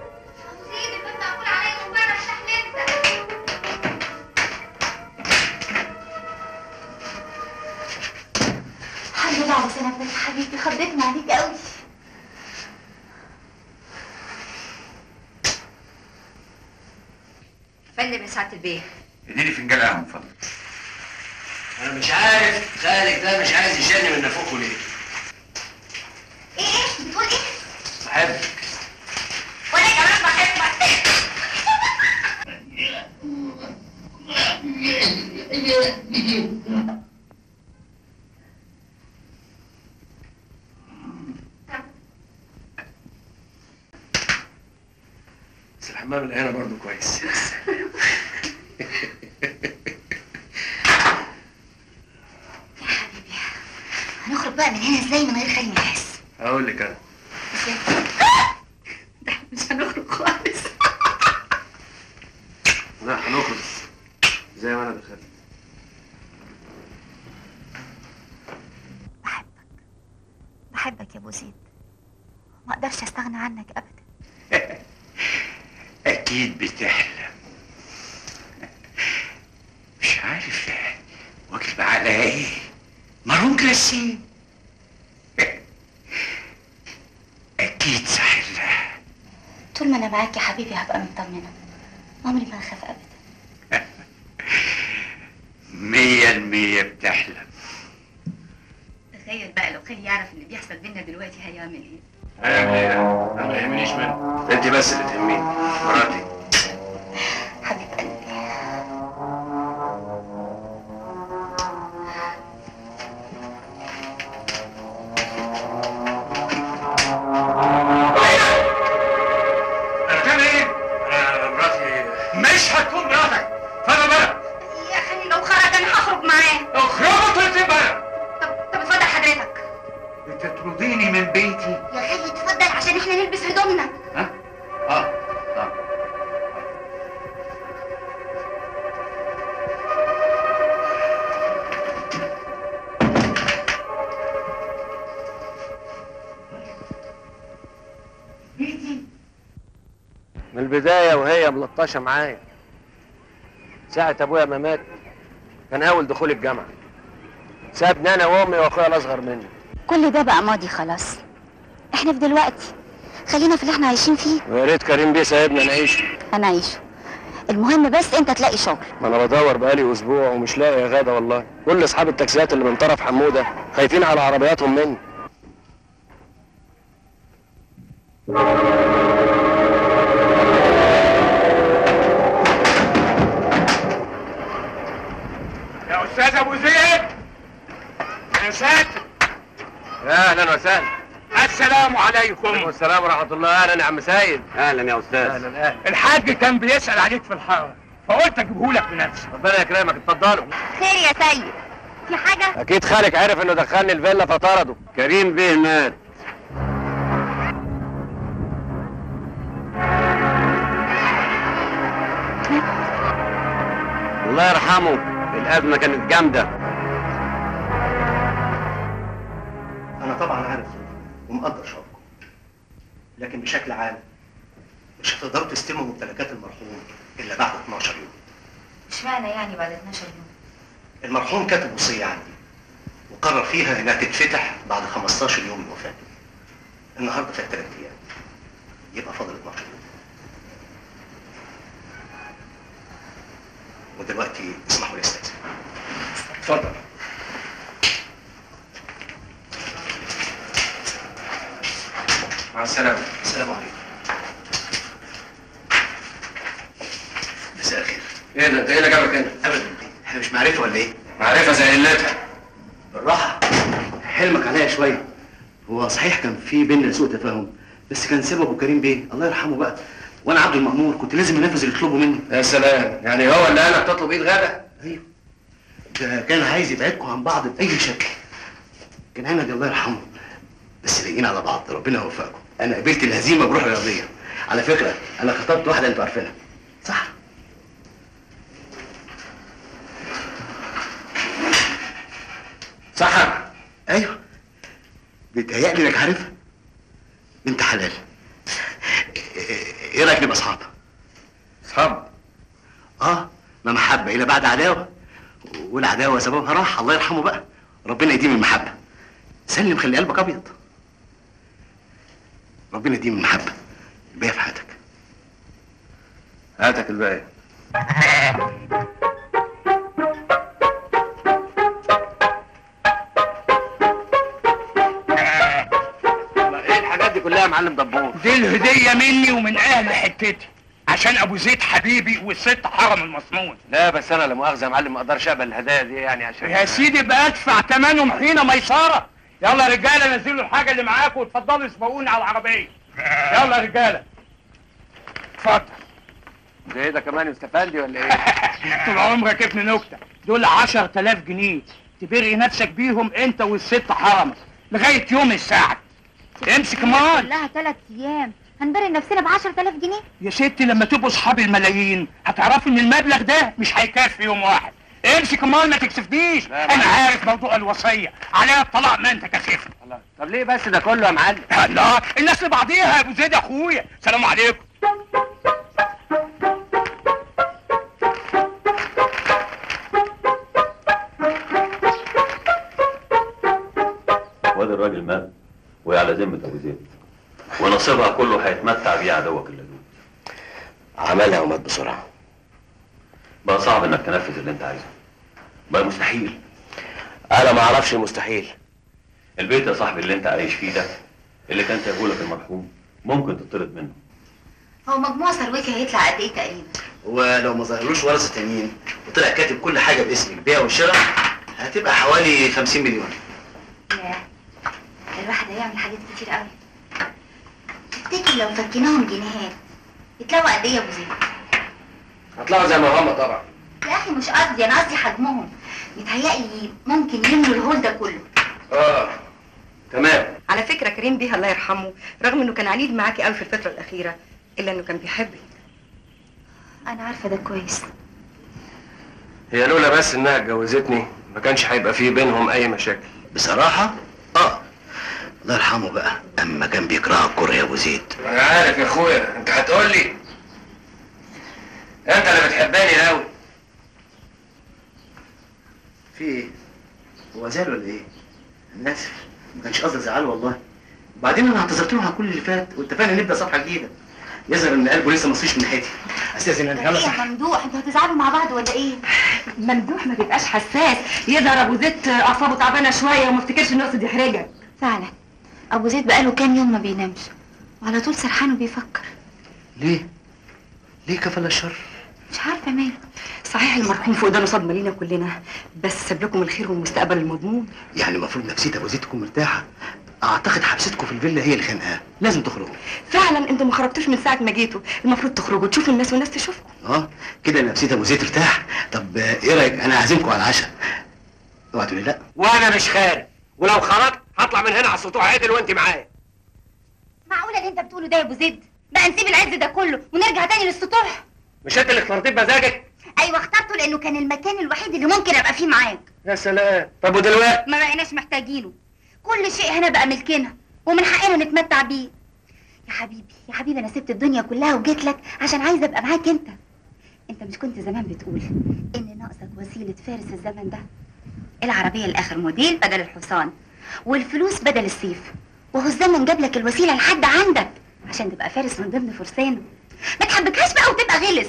الحمد لله على سلامتك يا حبيبي خضتني عليك قوي فندم يا سعاده البيه اديني فنجان قهوه من فضلك انا مش عارف خالك ده مش عايز يشيلني من نافوخه ليه ايه ايه بتقول ايه بحبك وانا كمان بحبك بس الحمام اللي هنا برضه كويس هنخرج بقى من هنا ازاي من غير خالي ما يحس هقول لك انا مش هنخرج خالص لا هنخرج زي ما انا دخلت بحبك بحبك يا ابو زيد ما اقدرش استغنى عنك ابدا اكيد بتحلم مش عارف واكتب على ايه مارون جلاسين اكيد سهله طول ما انا معاك يا حبيبي هبقى مطمنه عمري ما هخاف ابدا مية المية بتحلم تخيل بقى لو خالي يعرف اللي بيحصل بينا دلوقتي هيعمل ايه هيعمل ايه ده؟ انا ما يهمنيش منه انت بس اللي تهميني مراتي حبيب قلبي مش هتكون مراتك فانا بقى يا خالي لو خرج انا هخرج معاه اخرجوا طلعتين بقى طب طب اتفضل حضرتك بتطرديني من بيتي يا خالي اتفضل عشان احنا نلبس هدومنا ها اه اه من البداية وهي ملطشة معايا ساعة أبويا ما مات كان أول دخول الجامعة سابني أنا وأمي وأخويا الأصغر مني كل ده بقى ماضي خلاص احنا في دلوقتي خلينا في اللي احنا عايشين فيه ويا ريت كريم بيه سايبنا نعيش هنعيشه المهم بس انت تلاقي شغل ما أنا بدور بقالي أسبوع ومش لاقي يا غادة والله كل أصحاب التاكسيات اللي من طرف حمودة خايفين على عربياتهم مني يا استاذ ابو زيد يا ساتر يا أهلا وسهلا السلام عليكم والسلام ورحمة الله أهلا يا عم سيد اهلا يا استاذ أهلا أهلا الحاج كان بيسال عليك في الحاره فقلت اجيبهولك بنفسي ربنا يكرمك اتفضلوا خير يا سيد في حاجة أكيد خالك عرف إنه دخلني الفيلا فطرده كريم بيه مات الله يرحمه الأزمة كانت جامدة انا طبعا عارف ومقدر شعوركم لكن بشكل عام مش هتقدروا تستلموا ممتلكات المرحوم الا بعد 12 يوم اشمعنى يعني بعد 12 يوم المرحوم كاتب وصيه عندي وقرر فيها انها تتفتح بعد 15 يوم من وفاته النهارده فات 3 ايام يبقى فاضل 12 يوم ودلوقتي اسمحوا لي استاذن اتفضل مع السلامه السلام عليكم مساء الخير إيه ده أنت إيه اللي جابك هنا؟ ابدا احنا مش معرفه ولا ايه معرفة زي قلتها بالراحه حلمك عليا شويه هو صحيح كان في بيننا سوء تفاهم بس كان سببه كريم بيه الله يرحمه بقى وانا عبد المأمور كنت لازم انفذ اللي يطلبه مني يا سلام يعني هو اللي قالك تطلب ايد غدا ايوه ده كان عايز يبعدكم عن بعض باي شكل كان عندي الله يرحمه بس لاقيين على بعض ربنا يوفقكم انا قبلت الهزيمه بروح رياضيه على فكره انا خطبت واحده انتوا عارفينها صح صح ايوه بيتهيألي انك عارفها بنت حلال ايه رايك نبقى اصحاب اصحاب اه ما محبه الى بعد عداوه والعداوه سببها راح الله يرحمه بقى ربنا يديم المحبه سلم خلي قلبك ابيض ربنا يديم المحبه الباقي في حياتك هاتك الباقي ايه الحاجات دي كلها يا معلم دبور دي الهديه مني ومن اهل حتتي عشان ابو زيد حبيبي والست حرم المصنون لا بس انا لا مؤاخذه يا معلم ما اقدرش اقبل الهدايا دي يعني عشان يا سيدي بقى ادفع ثمنهم حين ميسره يلا يا رجاله نزلوا الحاجه اللي معاكم واتفضلوا اسبقوني على العربيه يلا يا رجاله اتفضل ده ايه ده كمان استفندي ولا ايه؟ طول عمرك ابن نكته دول 10000 جنيه تبري نفسك بيهم انت والست حرمك لغايه يوم السعد امسك مال كلها ثلاث ايام هنبري نفسنا ب 10000 جنيه يا ستي لما تبقوا اصحاب الملايين هتعرفي ان المبلغ ده مش هيكفي يوم واحد امسك مال ما تكسفنيش لا، انا معلش. عارف موضوع الوصيه عليها الطلاق ما انت كسفني الله. طب ليه بس ده كله يا معلم؟ الله الناس لبعضيها يا ابو زيد يا اخويا سلام عليكم وادي الراجل مات وهي على ذمة ابو زيد ونصيبها كله هيتمتع بيه عدوك اللدود عملها ومات بسرعه بقى صعب انك تنفذ اللي انت عايزه بقى مستحيل انا ما اعرفش المستحيل البيت يا صاحبي اللي انت عايش فيه ده اللي كان سايبهولك المرحوم ممكن تطرد منه هو مجموع ثروتي هيطلع قد ايه تقريبا ولو ما ظهرلوش ورثه تانيين وطلع كاتب كل حاجه باسمك بيع وشراء هتبقى حوالي 50 مليون ياه الواحد هيعمل حاجات كتير قوي تفتكر لو فكيناهم جنيهات يتلاقوا قد ايه يا ابو زيد هطلعوا زي ما هم طبعا يا اخي مش قصدي انا قصدي حجمهم يتهيألي ممكن يملوا الهول ده كله اه تمام على فكره كريم بيه الله يرحمه رغم انه كان عنيد معاكي قوي في الفتره الاخيره الا انه كان بيحبك انا عارفه ده كويس هي لولا بس انها اتجوزتني ما كانش هيبقى في بينهم اي مشاكل بصراحه اه الله يرحمه بقى اما كان بيكره الكره يا ابو زيد انا عارف يا اخويا انت هتقول لي انت اللي بتحبني قوي في ايه هو زعل ولا ايه انا اسف ما كانش قصدي ازعله والله وبعدين انا اعتذرت له عن كل اللي فات واتفقنا نبدا صفحه جديده يظهر ان قلبه لسه مصيش من ناحيتي استاذن انا يلا ايه صح يا ممدوح انتوا هتزعلوا مع بعض ولا ايه؟ ممدوح ما تبقاش حساس يظهر ابو زيد اعصابه تعبانه شويه وما افتكرش انه يقصد يحرجك فعلا ابو زيد بقاله كام يوم ما بينامش وعلى طول سرحان وبيفكر ليه ليه كفل الشر مش عارفه ماله صحيح المرحوم فوق ده صدمه لينا كلنا بس ساب لكم الخير والمستقبل المضمون يعني المفروض نفسيه ابو زيد تكون مرتاحه اعتقد حبستكم في الفيلا هي اللي خانقاه لازم تخرجوا فعلا انتوا ما خرجتوش من ساعه ما جيتوا المفروض تخرجوا تشوفوا الناس والناس تشوفكم اه كده نفسيه ابو زيد ارتاح طب آه، ايه رايك انا اعزمكم على العشاء اوعى تقولي لا وانا مش خارج ولو خرجت هطلع من هنا على السطوح عدل وانت معايا معقوله اللي انت بتقوله ده يا ابو زيد بقى نسيب العز ده كله ونرجع تاني للسطوح مش انت اللي اخترتيه بمزاجك ايوه اخترته لانه كان المكان الوحيد اللي ممكن ابقى فيه معاك يا سلام طب ودلوقتي ما بقيناش محتاجينه كل شيء هنا بقى ملكنا ومن حقنا نتمتع بيه يا حبيبي يا حبيبي انا سبت الدنيا كلها وجيت لك عشان عايزه ابقى معاك انت انت مش كنت زمان بتقول ان ناقصك وسيله فارس الزمن ده العربيه الاخر موديل بدل الحصان والفلوس بدل السيف وهو الزمن جاب لك الوسيله لحد عندك عشان تبقى فارس من ضمن فرسانه ما تحبكهاش بقى وتبقى غلس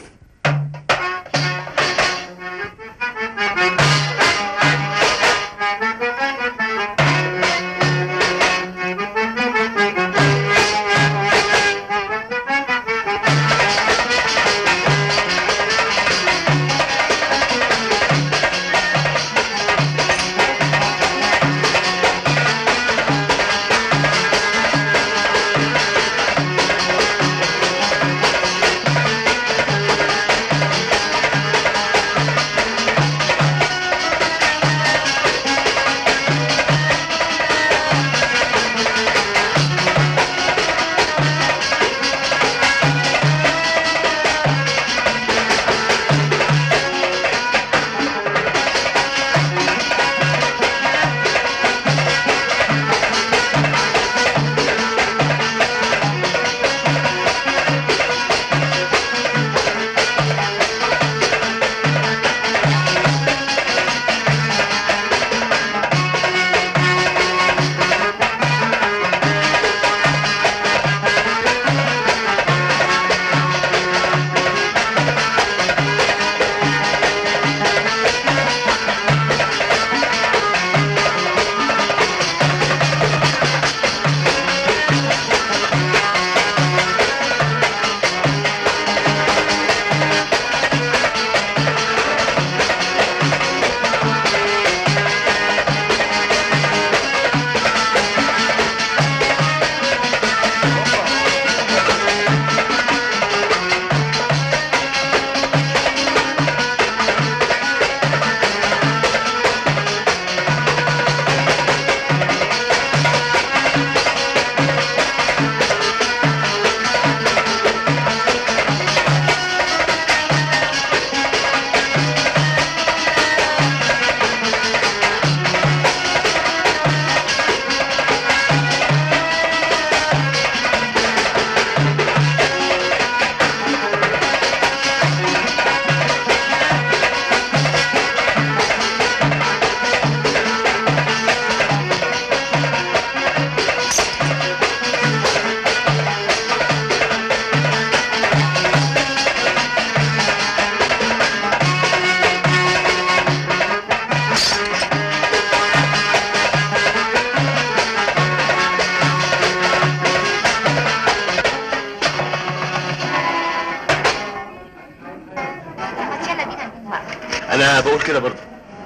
يلا بينا نقوم بقى انا بقول كده برضه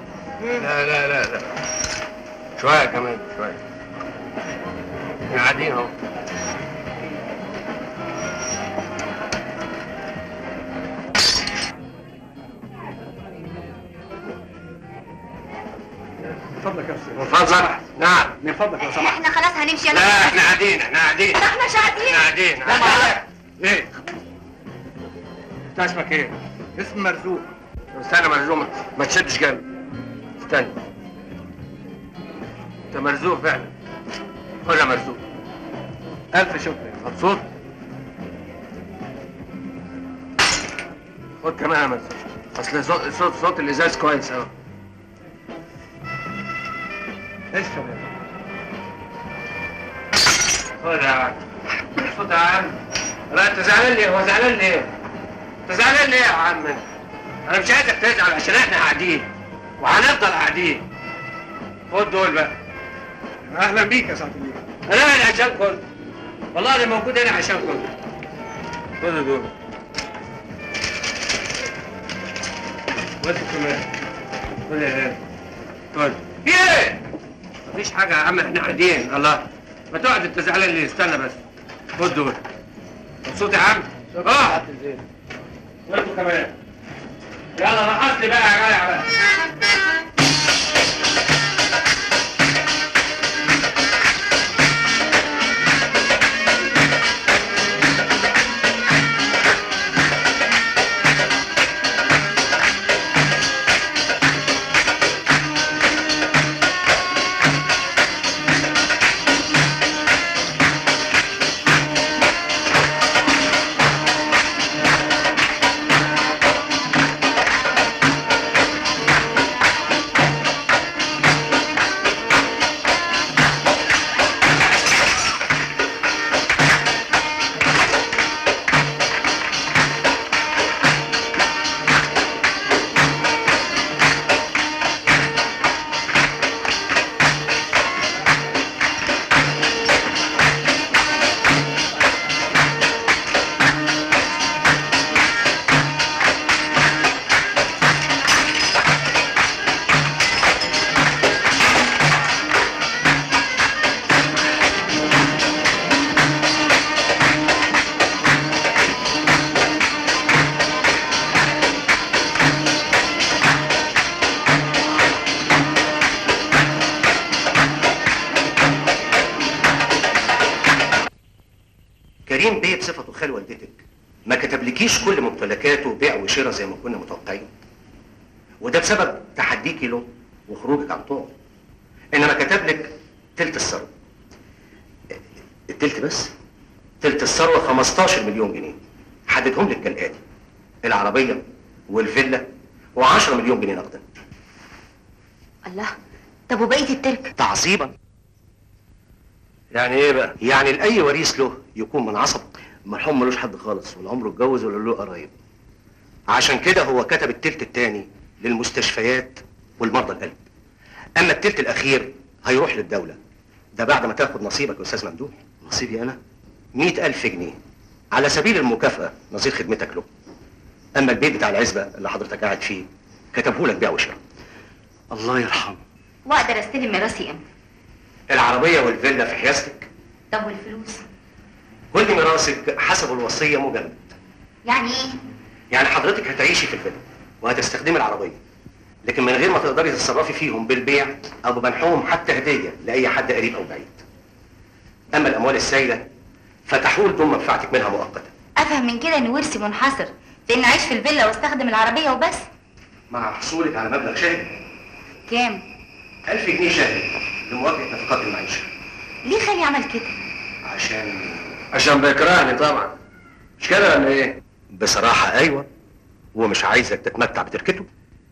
لا لا لا لا شوية كمان شوية احنا قاعدين اهو فضلك يا استاذ من فضلك نعم من فضلك لو سمحت احنا خلاص هنمشي لا احنا قاعدين احنا قاعدين ده احنا مش قاعدين احنا قاعدين لا معلش ايه انت اسمك ايه؟ اسم مرزوق استنى مرزوق ما تشدش جامد استنى انت مرزوق فعلا خد يا مرزوق الف شكر مبسوط خد كمان يا مرزوق اصل صوت صوت, صوت الازاز كويس اهو اشرب يا خد يا عم مبسوط يا عم لا انت زعلان ليه هو زعلان ليه انت زعلان ليه يا عم انت؟ انا مش عايزك تزعل عشان احنا قاعدين وهنفضل قاعدين خد دول بقى اهلا بيك يا سعاده المير انا هنا عشان كنت والله انا موجود هنا عشان كنت خدوا دول وانتوا كمان خد يا هاني خد في ايه؟ مفيش حاجة يا عم احنا قاعدين الله ما تقعد انت زعلان ليه استنى بس خد دول مبسوط يا عم؟ اه وانتوا كمان يلا رقص لي بقى يا جدع بقى كريم بيه بصفته خال والدتك ما كتبلكيش كل ممتلكاته بيع وشراء زي ما كنا متوقعين وده بسبب تحديكي له وخروجك عن طوعه انما كتب لك تلت الثروه التلت بس تلت الثروه 15 مليون جنيه حددهم لك كالاتي العربيه والفيلا و10 مليون جنيه نقدا الله طب وبقيه التركه تعصيبا يعني ايه بقى؟ يعني لاي وريث له يكون من عصب مرحوم ملوش حد خالص ولا عمره اتجوز ولا له قرايب عشان كده هو كتب التلت التاني للمستشفيات والمرضى القلب اما التلت الاخير هيروح للدوله ده بعد ما تاخد نصيبك يا استاذ ممدوح نصيبي انا مئة ألف جنيه على سبيل المكافأة نظير خدمتك له أما البيت بتاع العزبة اللي حضرتك قاعد فيه كتبه لك بيع وشراء الله يرحمه واقدر استلم ميراثي امتى العربية والفيلا في حيازتك طب والفلوس كل ميراثك حسب الوصية مجمد يعني ايه يعني حضرتك هتعيشي في الفيلا وهتستخدمي العربية لكن من غير ما تقدري تتصرفي فيهم بالبيع أو بمنحهم حتى هدية لأي حد قريب أو بعيد أما الأموال السائلة فتحول ضمن منفعتك منها مؤقتا افهم من كده ان ورثي منحصر في اني اعيش في الفيلا واستخدم العربيه وبس مع حصولك على مبلغ شهري كام 1000 جنيه شهري لمواجهة نفقات المعيشة ليه خالي عمل كده عشان عشان بيكرهني طبعا مش كده ولا ايه؟ بصراحة أيوة ومش عايزك تتمتع بتركته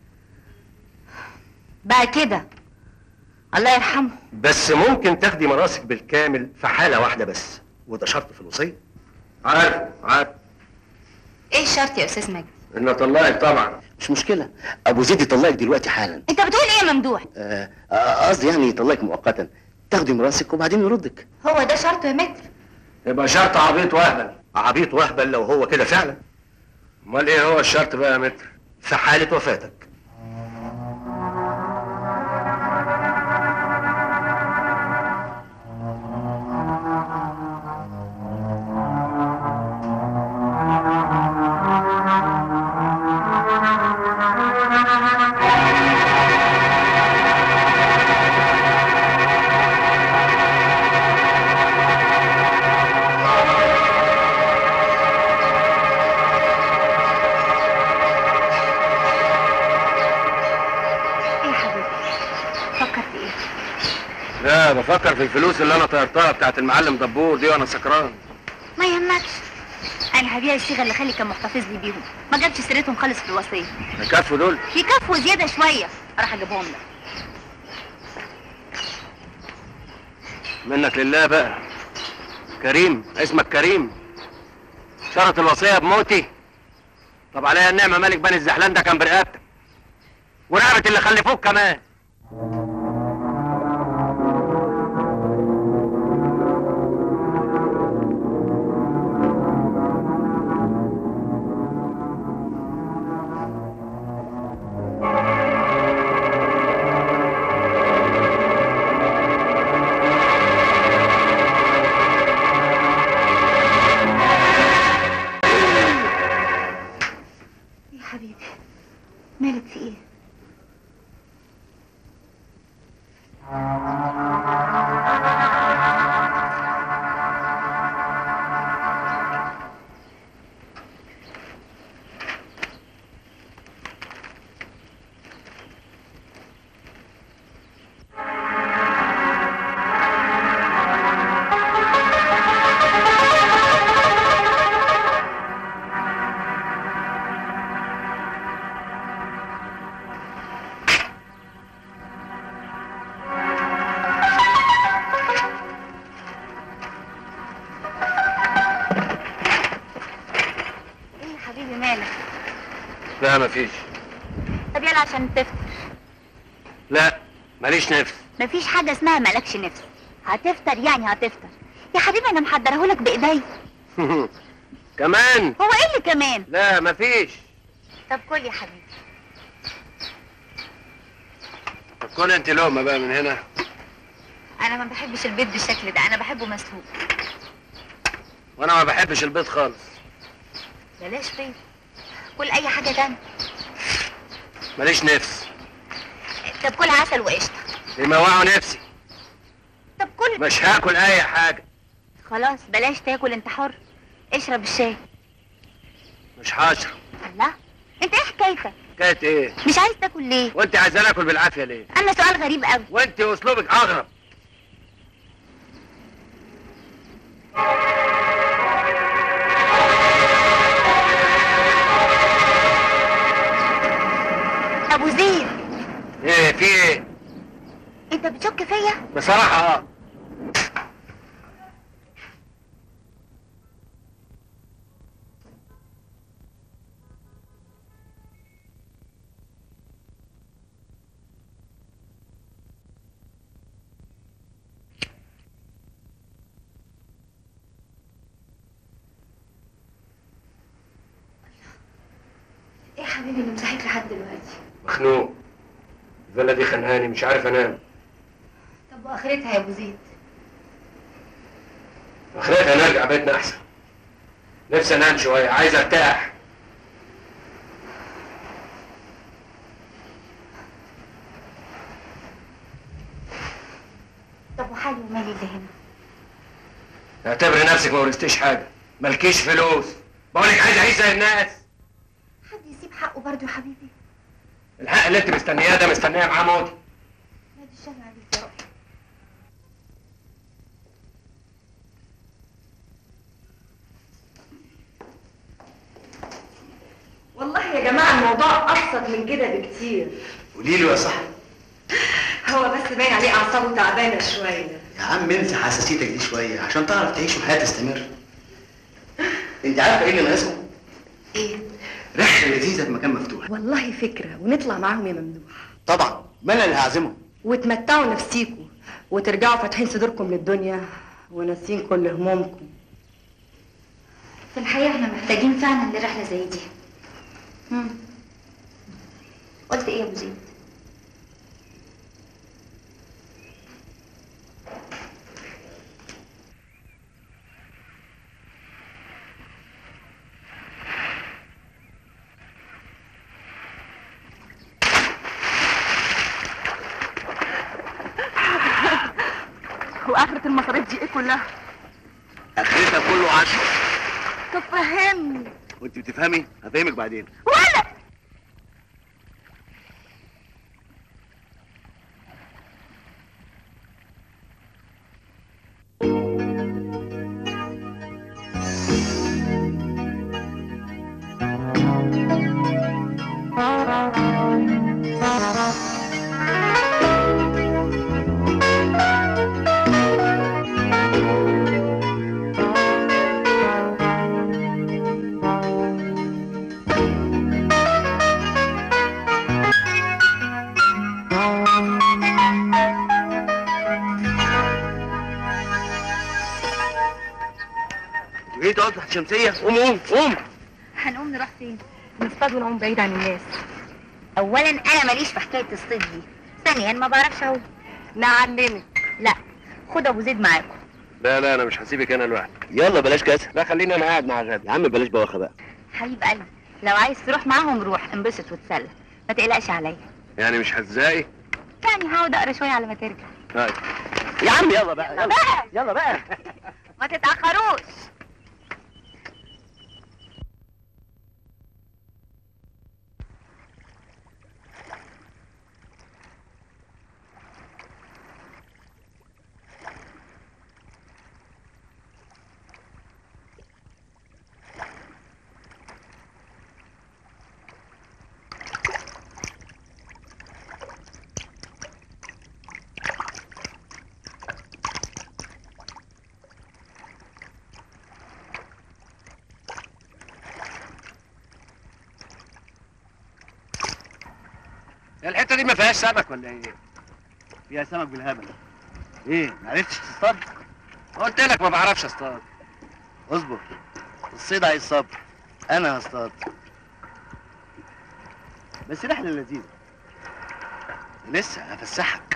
بقى كده الله يرحمه بس ممكن تاخدي مراسك بالكامل في حالة واحدة بس وده شرط في الوصية عارف عارف ايه الشرط يا استاذ مجدي ان اطلقك طبعا مش مشكلة أبو زيد يطلقك دلوقتي حالا انت بتقول ايه يا ممدوح آه، آه، قصدي يعني يطلقك مؤقتا تاخدي مراسك وبعدين يردك هو ده شرطه يا متر يبقى شرط عبيط واهبل عبيط واهبل لو هو كده فعلا امال ايه هو الشرط بقى يا متر؟ في حالة وفاتك لا بفكر في الفلوس اللي انا طيرتها بتاعت المعلم دبور دي وانا سكران ما يهمكش انا هبيع الصيغه اللي خالي كان محتفظ لي بيهم ما جابش سيرتهم خالص في الوصيه يكفوا دول يكفوا زياده شويه راح اجيبهم لك منك لله بقى كريم اسمك كريم شرط الوصيه بموتي طب عليا النعمه ملك بني الزحلان ده كان برقبتك ورقبه اللي خلفوك كمان يا حبيبي مالك في ايه ايه يا حبيبي مالك لا مفيش طب يلا عشان تفطر لا ماليش نفس مفيش حاجه اسمها مالكش نفس هتفطر يعني هتفطر يا حبيبي انا محضرهولك بايدي كمان هو ايه اللي كمان لا مفيش طب كل يا حبيبي طب كل انت لقمه بقى من هنا انا ما بحبش البيض بالشكل ده انا بحبه مسلوق وانا ما بحبش البيض خالص بلاش بيض كل اي حاجه تانية ماليش نفس طب كل عسل وقشطه بيموعوا نفسي طب كل مش هاكل اي حاجه خلاص بلاش تاكل انت حر اشرب الشاي مش هشرب الله انت ايه حكايتك حكايه ايه مش عايز تاكل ليه وانت عايزاني اكل بالعافيه ليه انا سؤال غريب قوي وانت اسلوبك اغرب ابو زيد ايه في ايه انت بتشك فيا بصراحه اه ايه يا حبيبي اللي مصحيك لحد دلوقتي مخنوق الفيلا دي خانقاني مش عارف انام طب واخرتها يا ابو زيد اخرتها نرجع بيتنا احسن نفسي انام شويه عايز ارتاح طب وحالي ومالي اللي هنا اعتبري نفسك ما ورثتيش حاجه مالكيش فلوس بقولك عايز اعيش زي الناس حد يسيب حقه برضه يا حبيبي الحق اللي انت مستنياه ده مستنيه معاه موتي نادي الشر عليك يا روحي والله يا جماعه الموضوع ابسط من كده بكتير قولي له يا صاحبي هو بس باين عليه اعصابه تعبانه شويه يا عم انسى حساسيتك دي شويه عشان تعرف تعيش وحياه تستمر انت عارفه ايه اللي ناقصهم؟ ايه رحله لذيذه في مكان مفتوح والله فكره ونطلع معاهم يا ممدوح طبعا ما انا اللي هعزمهم وتمتعوا نفسيكم وترجعوا فاتحين صدوركم للدنيا وناسين كل همومكم في الحقيقه احنا محتاجين فعلا لرحله زي دي مم. قلت ايه يا ابو زيد واخره المصاريف دي ايه كلها اخرتها كله عشرة طب فهمني وانت بتفهمي هفهمك بعدين ولا شمسيه قوم قوم قوم هنقوم نروح فين نصطاد ونعوم بعيد عن الناس اولا انا ماليش في حكايه الصيد دي ثانيا ما بعرفش اعوم نعلمك لا خد ابو زيد معاكم لا لا انا مش هسيبك انا لوحدي يلا بلاش كاسه لا خليني انا قاعد مع غادة يا عم بلاش بواخه بقى حبيب قلبي لو عايز تروح معاهم روح انبسط وتسلى ما تقلقش عليا يعني مش هتزاي يعني هقعد اقرا شويه على ما ترجع طيب يا عم يلا بقى يلا بقى يلا بقى ما تتاخروش هي الحته دي ما فيهاش سمك ولا ايه فيها سمك بالهبل ايه ما عرفتش تصطاد قلت لك ما بعرفش اصطاد اصبر الصيد عايز صبر انا هصطاد بس رحله لذيذه لسه هفسحك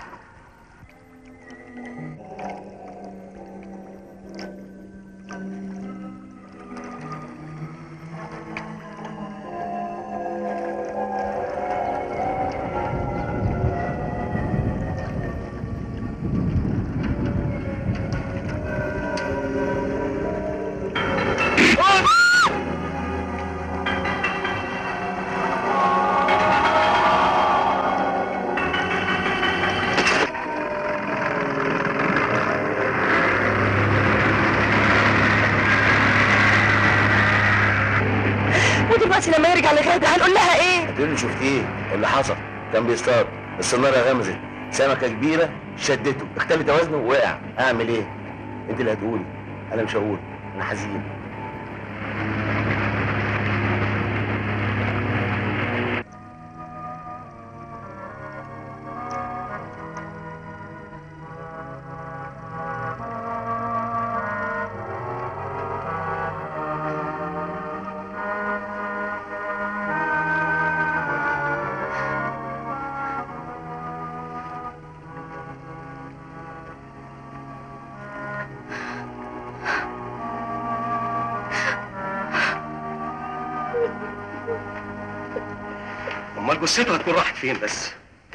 ودلوقتي لما يرجع لغادة هنقول لها ايه هتقولي شفت ايه اللي حصل كان بيصطاد الصنارة غمزت سمكة كبيرة شدته اختلت وزنه ووقع اعمل ايه انت اللي هتقولي انا مش هقول انا حزين امال جثته هتكون راحت فين بس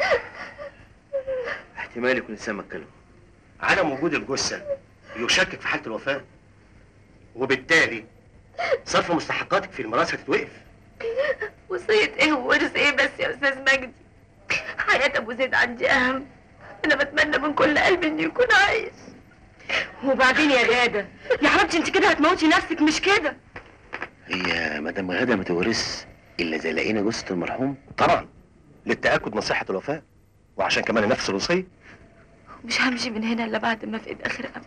احتمال يكون السمك كله عدم وجود الجثه يشكك في حاله الوفاه وبالتالي صرف مستحقاتك في الميراث هتتوقف وصية ايه وورث ايه بس يا استاذ مجدي حياة ابو زيد عندي اهم انا بتمنى من كل قلبي انه يكون عايش وبعدين يا غادة يا حبيبتي انت كده هتموتي نفسك مش كده هي مدام غادة ما تورث الا اذا لقينا جثة المرحوم طبعا للتاكد من صحه الوفاه وعشان كمان نفس الوصيه مش همشي من هنا الا بعد ما افقد اخر امل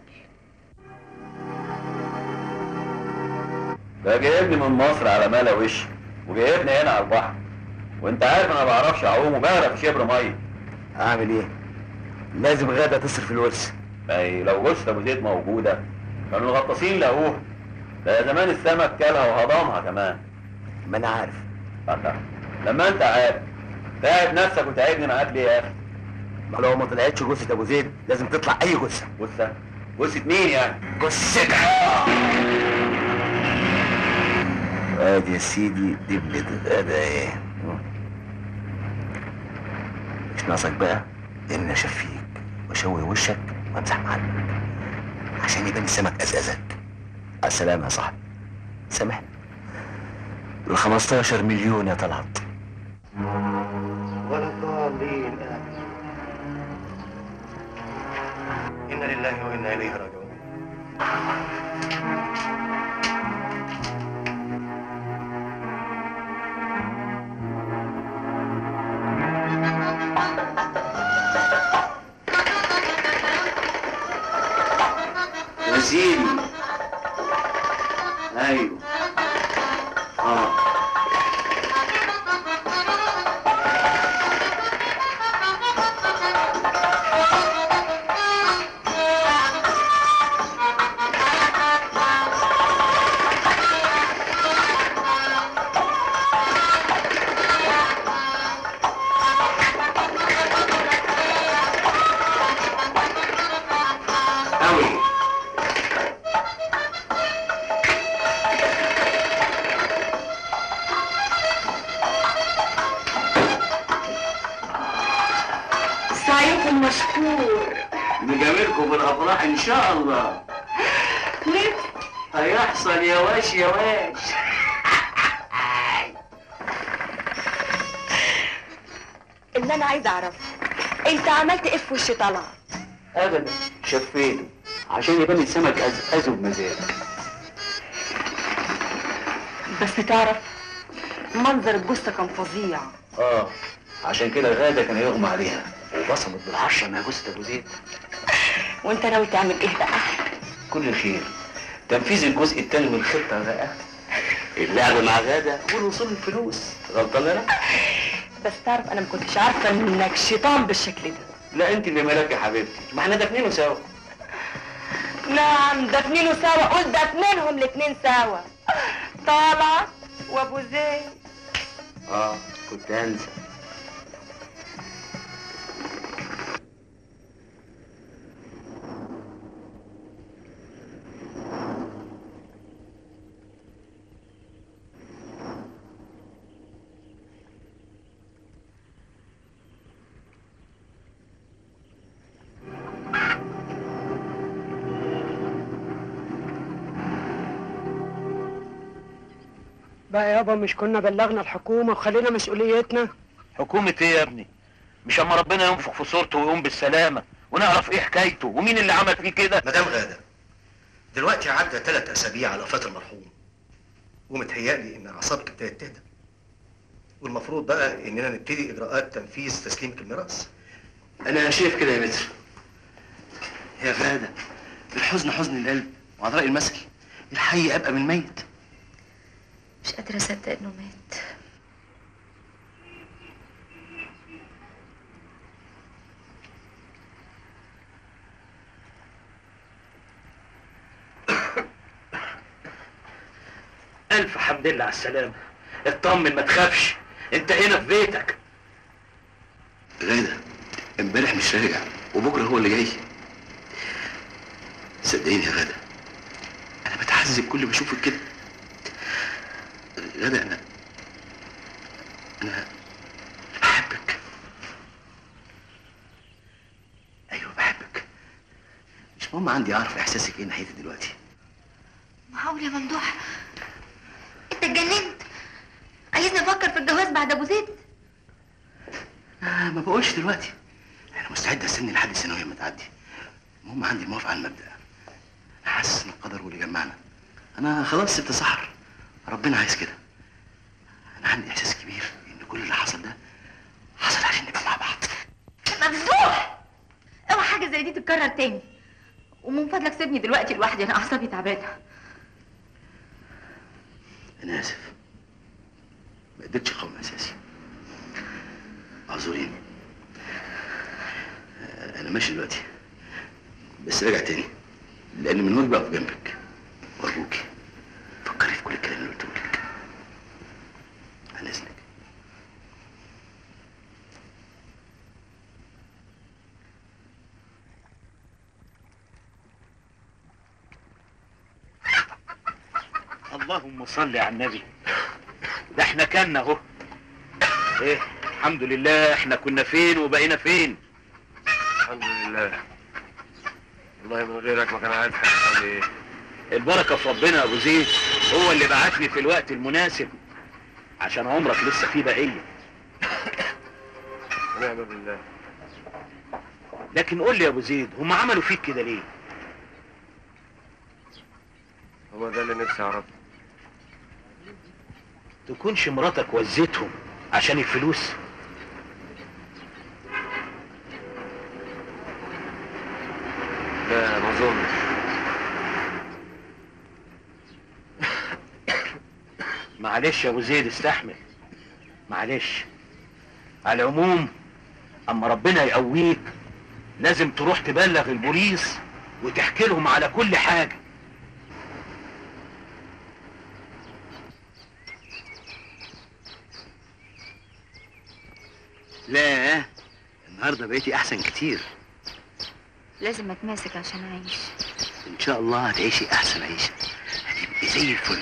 ده جايبني من مصر على ملا وش وجايبني هنا على البحر وانت عارف انا ما بعرفش اعوم وبغرق في شبر ميه اعمل ايه لازم غادة تصرف الورث اي لو جثه ابو زيد موجوده كانوا الغطاسين لقوها ده زمان السمك كلها وهضمها كمان ما انا عارف فكر لما انت عارف تعب نفسك وتعبني معاك ليه يا اخي ما لو ما طلعتش جثة ابو زيد لازم تطلع اي جثة جثه جثه مين يعني جثتك ادي يا سيدي دبلة غدا ايه مش ناقصك بقى ان اشفيك واشوي وشك وامسح معلمك عشان يبان السمك ازازك على السلامة يا صاحبي سامحني ال 15 مليون يا طلعت ولا الضالين إنا لله وإنا إليه راجعون يا سيدي ايوه اه مشكور نجاملكم بالافراح ان شاء الله هيحصل يا واش يا واش اللي انا عايزه اعرفه انت عملت ايه في وش طلعت ابدا شفيته عشان يبان السمك ازازه بمزاج بس تعرف منظر الجثه كان فظيع اه عشان كده غاده كان يغمى عليها وبصمت بالعشره انها جثه ابو زيد وانت ناوي تعمل ايه بقى كل خير تنفيذ الجزء الثاني من الخطه بقى اللعب مع غاده والوصول للفلوس غلطان انا؟ بس تعرف انا ما كنتش عارفه انك شيطان بالشكل ده لا انت اللي مالك يا حبيبتي ما احنا دافنينه سوا نعم دفنينه سوا قول دفنينهم الاتنين سوا طالع وابو زيد اه كنت انسى بقى يابا مش كنا بلغنا الحكومة وخلينا مسؤوليتنا حكومة ايه يا ابني؟ مش اما ربنا ينفخ في صورته ويقوم بالسلامة ونعرف ايه حكايته ومين اللي عمل فيه كده؟ مدام غاده دلوقتي عدى ثلاث اسابيع على وفاه المرحوم ومتهيألي ان اعصابك ابتدت تهدى والمفروض بقى اننا نبتدي اجراءات تنفيذ تسليمك الميراث انا شايف كده يا متر يا غاده الحزن حزن القلب وعلى راي المثل الحي ابقى من الميت مش قادرة أصدق إنه مات الف حمد لله على السلامة اطمن ما تخافش انت هنا في بيتك غاده امبارح مش راجع وبكره هو اللي جاي صدقيني يا غاده انا بتعذب كل ما اشوفك كده غاده انا انا بحبك ايوه بحبك مش مهم عندي اعرف احساسك ايه ناحيتي دلوقتي معقول يا ممدوح انت اتجننت عايزني افكر في الجواز بعد ابو زيد آه ما بقولش دلوقتي انا مستعد استني لحد الثانويه ما تعدي المهم عندي الموافقه على المبدا انا حاسس ان القدر هو اللي جمعنا انا خلاص سبت سحر ربنا عايز كده انا عندي احساس كبير ان كل اللي حصل ده حصل عشان نبقى مع بعض ممدوح اوعى حاجه زي دي تتكرر تاني ومن فضلك سيبني دلوقتي لوحدي انا اعصابي تعبانه انا اسف ما قدرتش اقاوم اساسي اعذريني آه، انا ماشي دلوقتي بس راجع تاني لان من واجبي اقف جنبك وارجوكي فكري في كل الكلام اللي قلته لك عن اذنك اللهم صل على النبي ده احنا كنا اهو ايه الحمد لله احنا كنا فين وبقينا فين الحمد لله والله من غيرك ما كان عارف هيحصل لي ايه البركة في ربنا يا ابو زيد هو اللي بعتني في الوقت المناسب عشان عمرك لسه فيه بقية ونعم بالله لكن قول لي يا ابو زيد هم عملوا فيك كده ليه هو ده اللي نفسي اعرفه تكونش مراتك وزتهم عشان الفلوس لا ما اظنش معلش يا ابو زيد استحمل معلش على العموم اما ربنا يقويك لازم تروح تبلغ البوليس وتحكي لهم على كل حاجة لا النهارده بقيتي احسن كتير لازم اتماسك عشان اعيش ان شاء الله هتعيشي احسن عيشه هتبقي زي الفل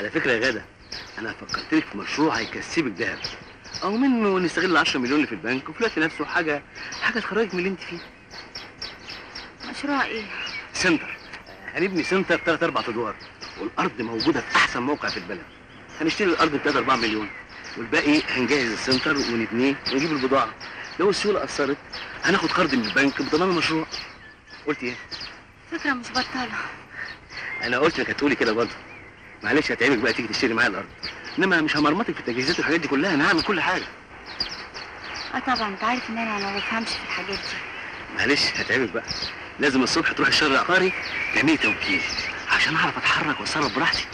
على فكره يا غاده انا فكرت لك في مشروع هيكسبك ذهب او منه نستغل ال 10 مليون اللي في البنك وفي الوقت نفسه حاجه حاجه تخرجك من اللي انت فيه مشروع ايه سنتر هنبني سنتر ثلاث اربع ادوار والارض موجوده في احسن موقع في البلد هنشتري الارض ب 3 4 مليون والباقي هنجهز السنتر ونبنيه ونجيب البضاعه لو السيوله اثرت هناخد قرض من البنك بضمان المشروع قلت ايه فكره مش بطاله انا قلت انك هتقولي كده برضه معلش هتعبك بقى تيجي تشتري معايا الارض انما مش همرمطك في التجهيزات والحاجات دي كلها انا هعمل كل حاجه اه طبعا انت عارف ان انا ما بفهمش في الحاجات دي معلش هتعبك بقى لازم الصبح تروح الشهر العقاري تعملي توكيل عشان اعرف اتحرك واتصرف براحتي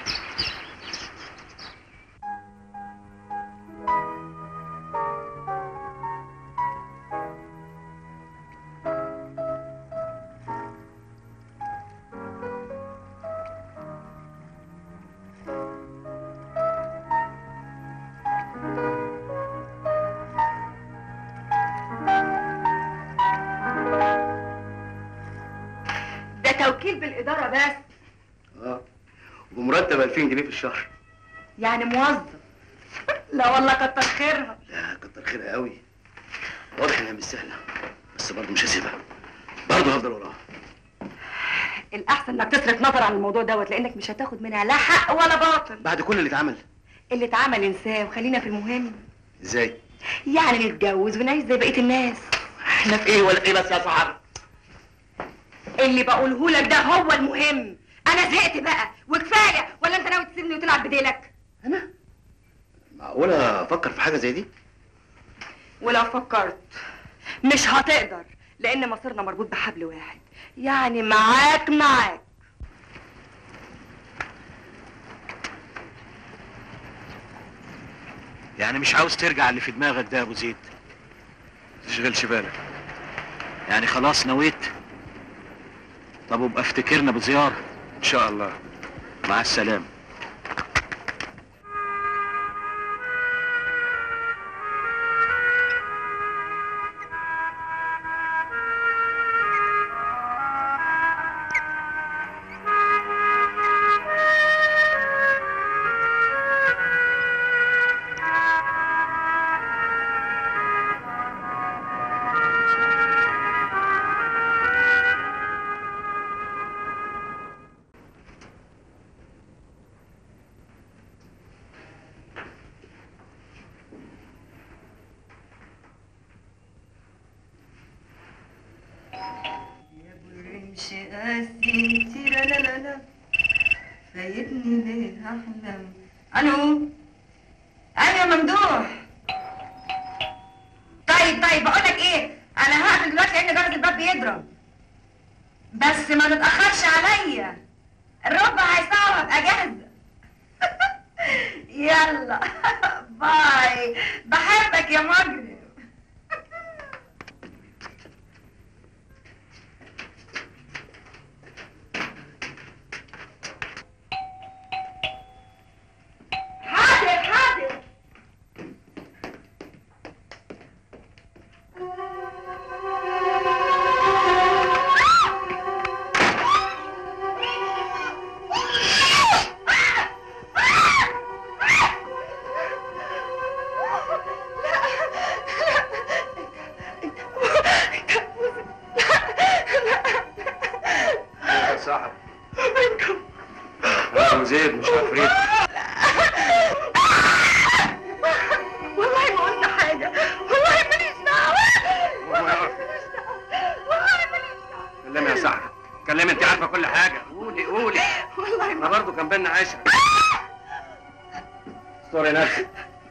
ده توكيل بالإدارة بس اه ومرتب 2000 جنيه في الشهر يعني موظف لا والله كتر خيرها لا كتر خيرها قوي واضح انها مش سهله بس برضه مش هسيبها برضه هفضل وراها الأحسن إنك تصرف نظر عن الموضوع دوت لأنك مش هتاخد منها لا حق ولا باطل بعد كل اللي اتعمل اللي اتعمل انساه وخلينا في المهم ازاي يعني نتجوز ونعيش زي بقية الناس احنا في ايه ولا ايه بس يا صاحبي اللي بقوله لك ده هو المهم انا زهقت بقى وكفايه ولا انت ناوي تسيبني وتلعب بديلك معقوله افكر في حاجه زي دي ولو فكرت مش هتقدر لان مصيرنا مربوط بحبل واحد يعني معاك معاك يعني مش عاوز ترجع اللي في دماغك ده يا ابو زيد تشغلش بالك يعني خلاص نويت طب وابقى افتكرنا بزيارة ان شاء الله مع السلامة الرمش قاسي تيرا لا لا لا فايتني ليه احلم الو ايوه يا ممدوح طيب طيب بقول لك ايه انا هقفل دلوقتي لان جرس الباب بيضرب بس ما تتاخرش عليا الربع هيساعة وابقى جاهزه يلا باي بحبك يا مجرم حاضر حاضر يا صاحبي يا ابو زيد مش عفريت والله ما قلت حاجة والله ماليش دعوة والله ماليش دعوة كلمي يا صاحبي كلمي انت عارفه كل حاجه قولي قولي والله انا برضه كان بينا عشره استوري نفسك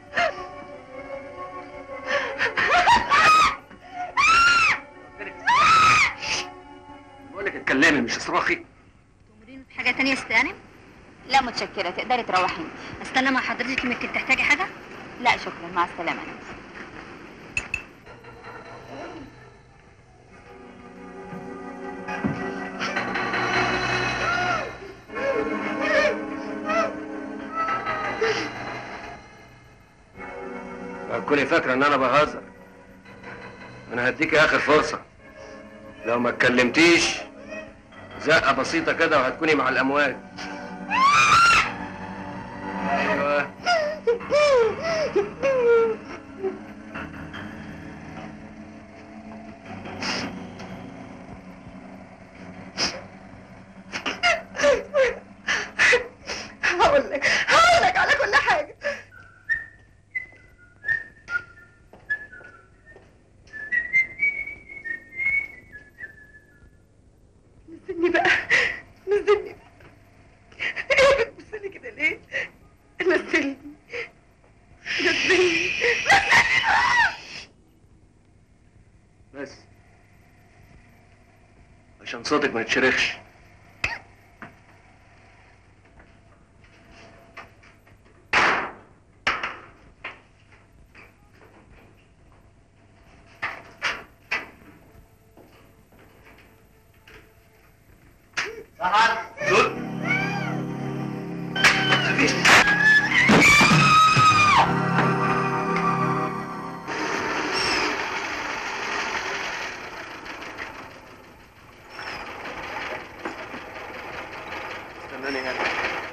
بقول لك اتكلمي مش اصراخي في حاجة تانية استأنم؟ لا متشكرة تقدري تروحي انت استنى مع حضرتك يمكن تحتاجي حاجة؟ لا شكرا مع السلامة أنا كوني فاكره ان انا بهزر انا هديكي اخر فرصه لو ما اتكلمتيش زقه بسيطه كده وهتكوني مع الاموال بس عشان صوتك ما يتشرخش استناني هنا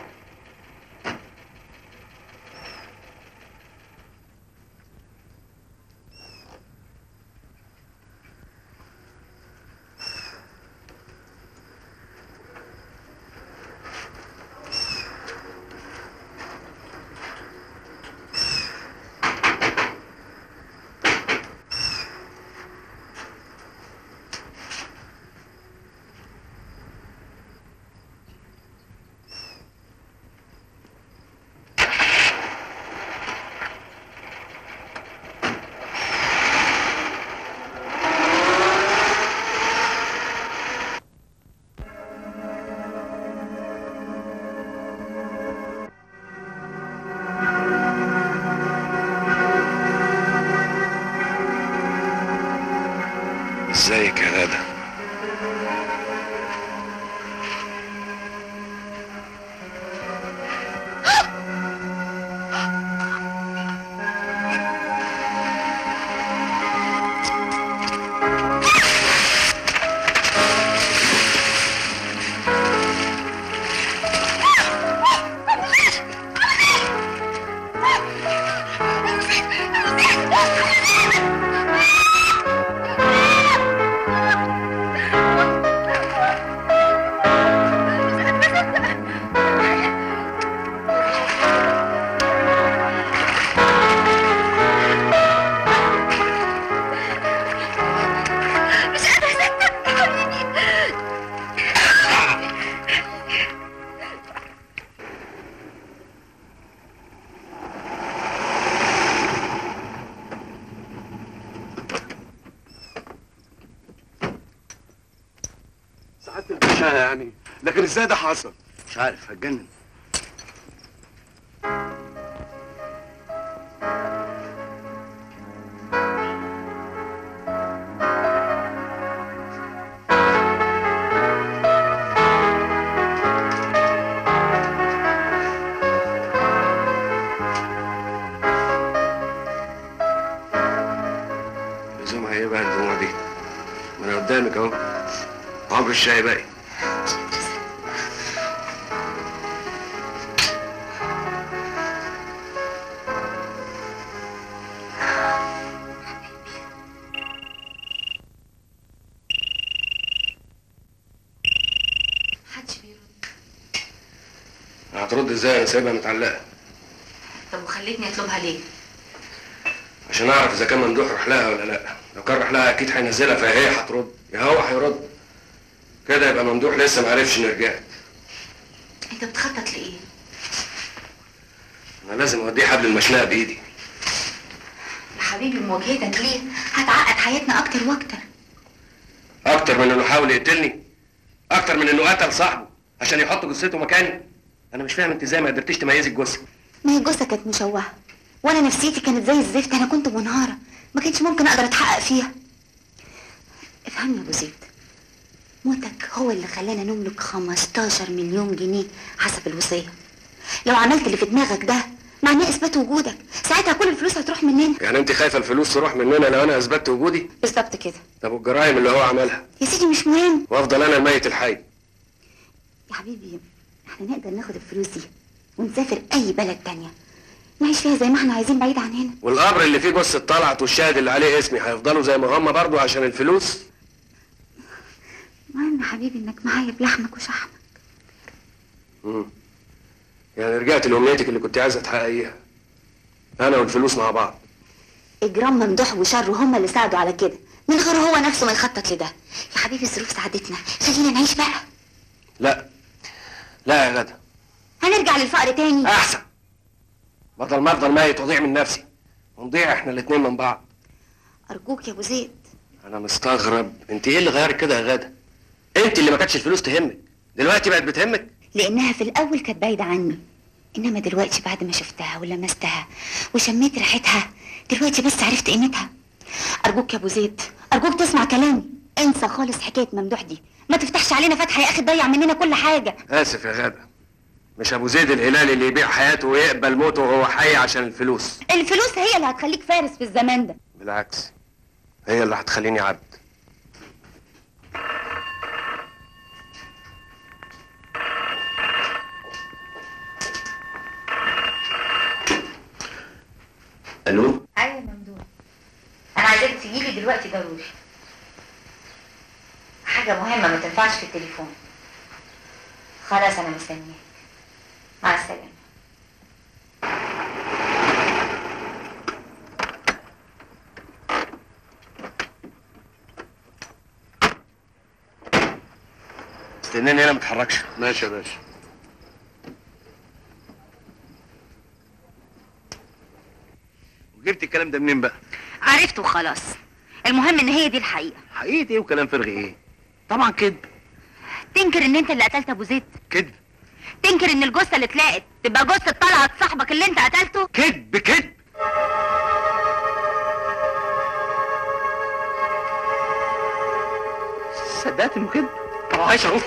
ازيك يا غادة مش قادرة أصدق ساعات البشاها يعني لكن ازاي ده حصل مش عارف هتجنن لزومها ايه بقى الدموع دي ما انا قدامك اهو عمر الشاي باقي محدش بيرد هترد ازاي انا سايبها متعلقه طب وخليتني اطلبها ليه؟ عشان اعرف اذا كان ممدوح راح لها ولا لا لو كان راح لها اكيد هينزلها فهي هترد يا هو هيرد كده يبقى ممدوح لسه ما عرفش نرجع انت بتخطط لايه؟ انا لازم اوديه حبل المشنقه بايدي يا حبيبي مواجهتك ليه؟ هتعقد حياتنا اكتر واكتر اكتر من انه حاول يقتلني اكتر من انه قتل صاحبه عشان يحط جثته مكاني انا مش فاهم انت ازاي ما قدرتيش تميزي الجثه ما هي الجثه كانت مشوهه وانا نفسيتي كانت زي الزفت انا كنت منهاره ما كانش ممكن اقدر اتحقق فيها افهمني يا ابو زيد موتك هو اللي خلانا نملك 15 مليون جنيه حسب الوصيه لو عملت اللي في دماغك ده معناه اثبات وجودك ساعتها كل الفلوس هتروح مننا يعني انت خايفه الفلوس تروح مننا لو انا اثبتت وجودي بالظبط كده طب والجرائم اللي هو عملها يا سيدي مش مهم وافضل انا الميت الحي يا حبيبي احنا نقدر ناخد الفلوس دي ونسافر اي بلد تانية نعيش فيها زي ما احنا عايزين بعيد عن هنا والقبر اللي فيه جثه طلعت والشاهد اللي عليه اسمي هيفضلوا زي ما هم برضو عشان الفلوس المهم يا حبيبي انك معايا بلحمك وشحمك مم. يعني رجعت لامنيتك اللي كنت عايزه تحققيها انا والفلوس مع بعض اجرام ممدوح وشر هما اللي ساعدوا على كده من غير هو نفسه ما يخطط لده يا حبيبي الظروف ساعدتنا خلينا نعيش بقى لا لا يا غدا هنرجع للفقر تاني احسن بدل ما افضل ميت واضيع من نفسي ونضيع احنا الاتنين من بعض ارجوك يا ابو زيد انا مستغرب انت ايه اللي غيرك كده يا غاده انت اللي ما كانتش الفلوس تهمك دلوقتي بقت بتهمك لانها في الاول كانت بعيده عني انما دلوقتي بعد ما شفتها ولمستها وشميت ريحتها دلوقتي بس عرفت قيمتها ارجوك يا ابو زيد ارجوك تسمع كلامي انسى خالص حكايه ممدوح دي ما تفتحش علينا فتحه يا اخي تضيع مننا كل حاجه اسف يا غاده مش ابو زيد الهلالي اللي يبيع حياته ويقبل موته وهو حي عشان الفلوس الفلوس هي اللي هتخليك فارس في الزمان ده بالعكس هي اللي هتخليني عبد الو ايوه يا ممدوح انا عايزاك تجيلي دلوقتي ضروري حاجه مهمه ما تنفعش في التليفون خلاص انا مستنياك مع السلامه استناني هنا ما تتحركش ماشي يا باشا وجبت الكلام ده منين بقى؟ عرفت وخلاص المهم ان هي دي الحقيقه حقيقة ايه وكلام فارغ ايه؟ طبعا كذب تنكر ان انت اللي قتلت ابو زيد كذب تنكر ان الجثه اللي اتلاقت تبقى جثه طلعت صاحبك اللي انت قتلته كذب كذب صدقت انه كذب؟ طب عايش اهو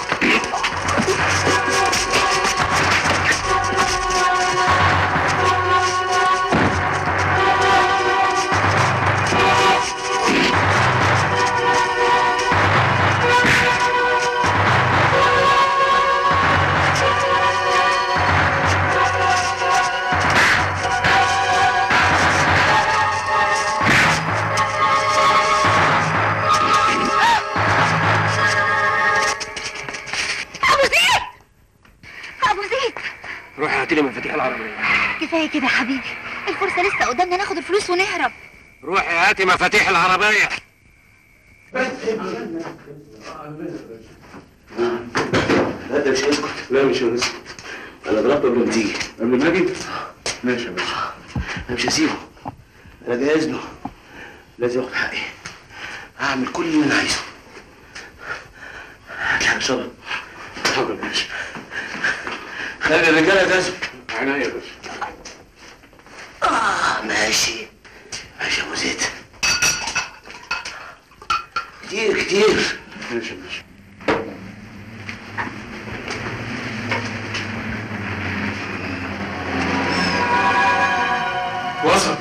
ابو زيد ابو زيد روحي هاتي لي مفاتيح العربية كفايه كده يا حبيبي الفرصه لسه قدامنا ناخد الفلوس ونهرب روحي هاتي مفاتيح العربية لا ده مش هيسكت لا مش هيسكت انا ضربته قبل ما تيجي قبل ما اجي ماشي يا باشا انا مش هسيبه انا جاهز له لازم اخد حقي هعمل كل اللي انا عايزه هات لي شرب حاضر يا باشا خلي الرجاله يجهزوا عينيا يا باشا اه ماشي ماشي يا ابو زيد كتير كتير ماشي يا باشا وصل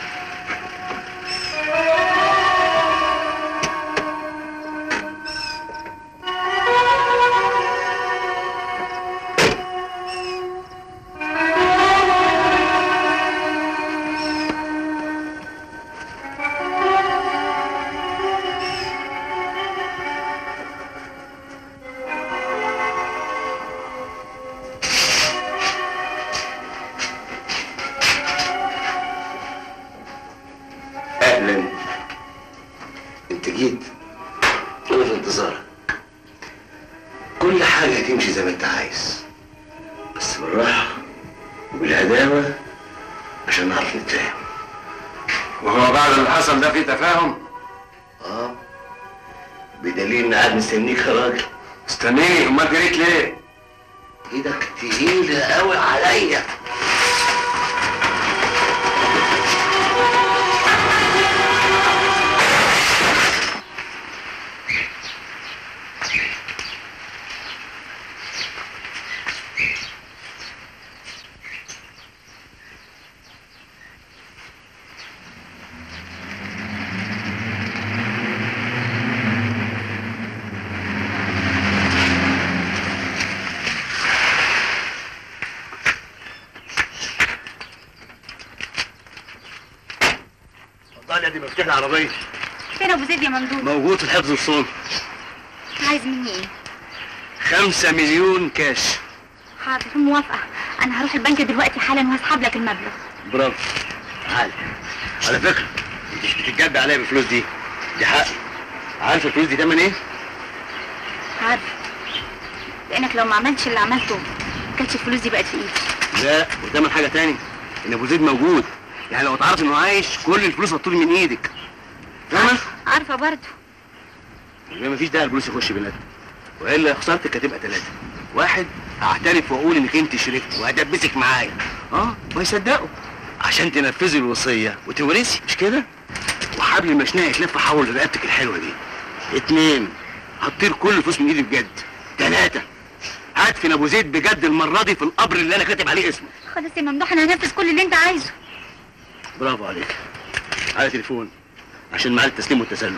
اهلا انت جيت انا في انتظارك كل حاجه هتمشي زي ما انت عايز بس بالراحه وبالهداوه عشان نعرف نتفاهم وهو بعد اللي حصل ده في تفاهم؟ اه بدليل ان قاعد مستنيك يا راجل استنيني امال جريت ليه؟ ايدك تقيله قوي عليا اتفضل يا دي مفتاح العربيه فين ابو زيد يا ممدوح موجود في الحفظ والصون عايز مني ايه خمسة مليون كاش حاضر موافقه انا هروح البنك دلوقتي حالا وهسحب لك المبلغ برافو تعال على فكرة انت مش بتتجدع عليا بالفلوس دي دي حقي عارف الفلوس دي تمن ايه؟ عارف لانك لو ما عملتش اللي عملته ما كانتش الفلوس دي بقت في ايدي لا وتمن حاجة تاني ان ابو زيد موجود يعني لو اتعرف انه عايش كل الفلوس هتطول من ايدك فاهمه؟ عارفه برضه يبقى مفيش داعي الفلوس يخش بيناتنا والا خسارتك هتبقى ثلاثه واحد هعترف واقول انك انت شريكتي وهدبسك معايا اه ويصدقوا عشان تنفذي الوصيه وتورثي مش كده؟ وحبل المشنقه يتلف حول رقبتك الحلوه دي اتنين هتطير كل الفلوس من ايدي بجد ثلاثه هدفن ابو زيد بجد المره دي في القبر اللي انا كاتب عليه اسمه خلاص يا ممدوح انا هنفذ كل اللي انت عايزه برافو عليك على تليفون عشان معاد التسليم والتسلم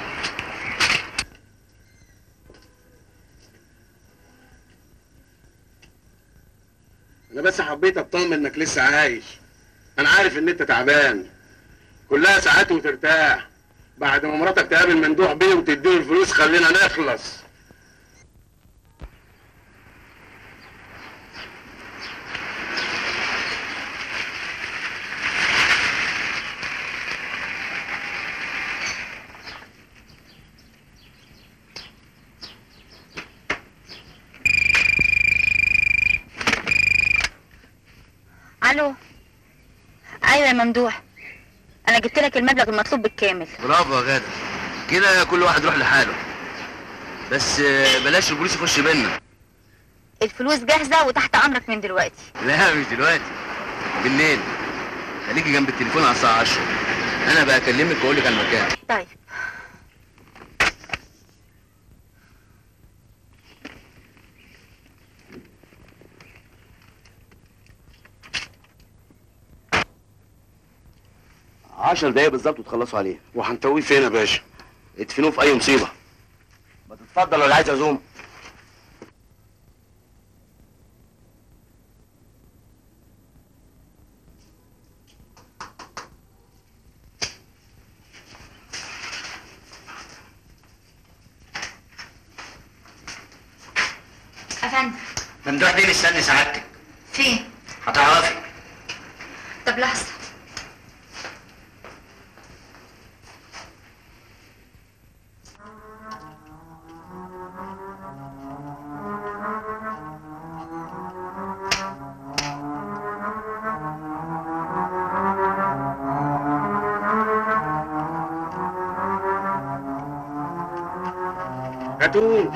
انا بس حبيت اطمن انك لسه عايش انا عارف ان انت تعبان كلها ساعات وترتاح بعد ما مراتك تقابل ممدوح بيه وتديله الفلوس خلينا نخلص الو ايوه يا ممدوح انا جبت لك المبلغ المطلوب بالكامل برافو يا غادة كده كل واحد يروح لحاله بس آه، بلاش البوليس يخش بينا الفلوس جاهزه وتحت امرك من دلوقتي لا مش دلوقتي بالليل خليكي جنب التليفون على الساعة 10 أنا بقى أكلمك وأقول لك على المكان طيب عشر دقايق بالظبط وتخلصوا عليه وهنتويه فين يا باشا؟ ادفنوه في أي مصيبة ما تتفضل ولا عايز أزوم افندم ممدوح بيه مستني سعادتك فين هتعرفي طب لحظه هاتوه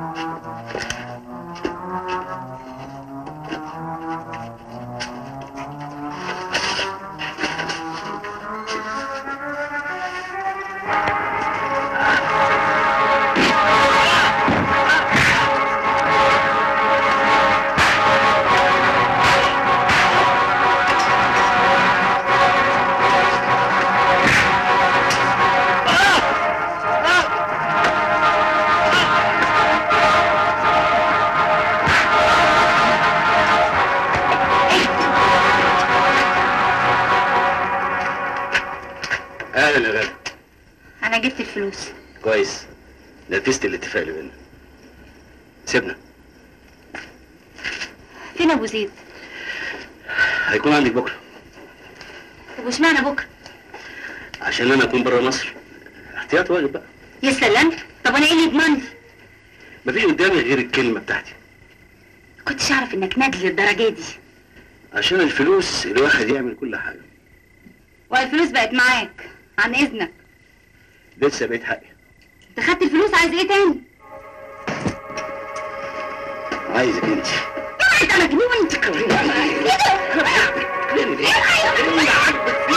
أهلا يا غالي انا جبت الفلوس كويس نفذت الاتفاق اللي بينا سيبنا فين ابو زيد هيكون عندك بكرة طب واشمعنى بكره عشان أنا أكون بره مصر احتياط واجب بقى يا سلام طب انا ايه اللي يضمني مفيش قدامي غير الكلمة بتاعتي كنتش اعرف انك نادي للدرجه دي عشان الفلوس الواحد يعمل كل حاجة والفلوس بقت معاك عن اذنك لسه بقيت حقي انت خدت الفلوس عايز ايه تاني عايزك انت انت مجنون انت ايه ده؟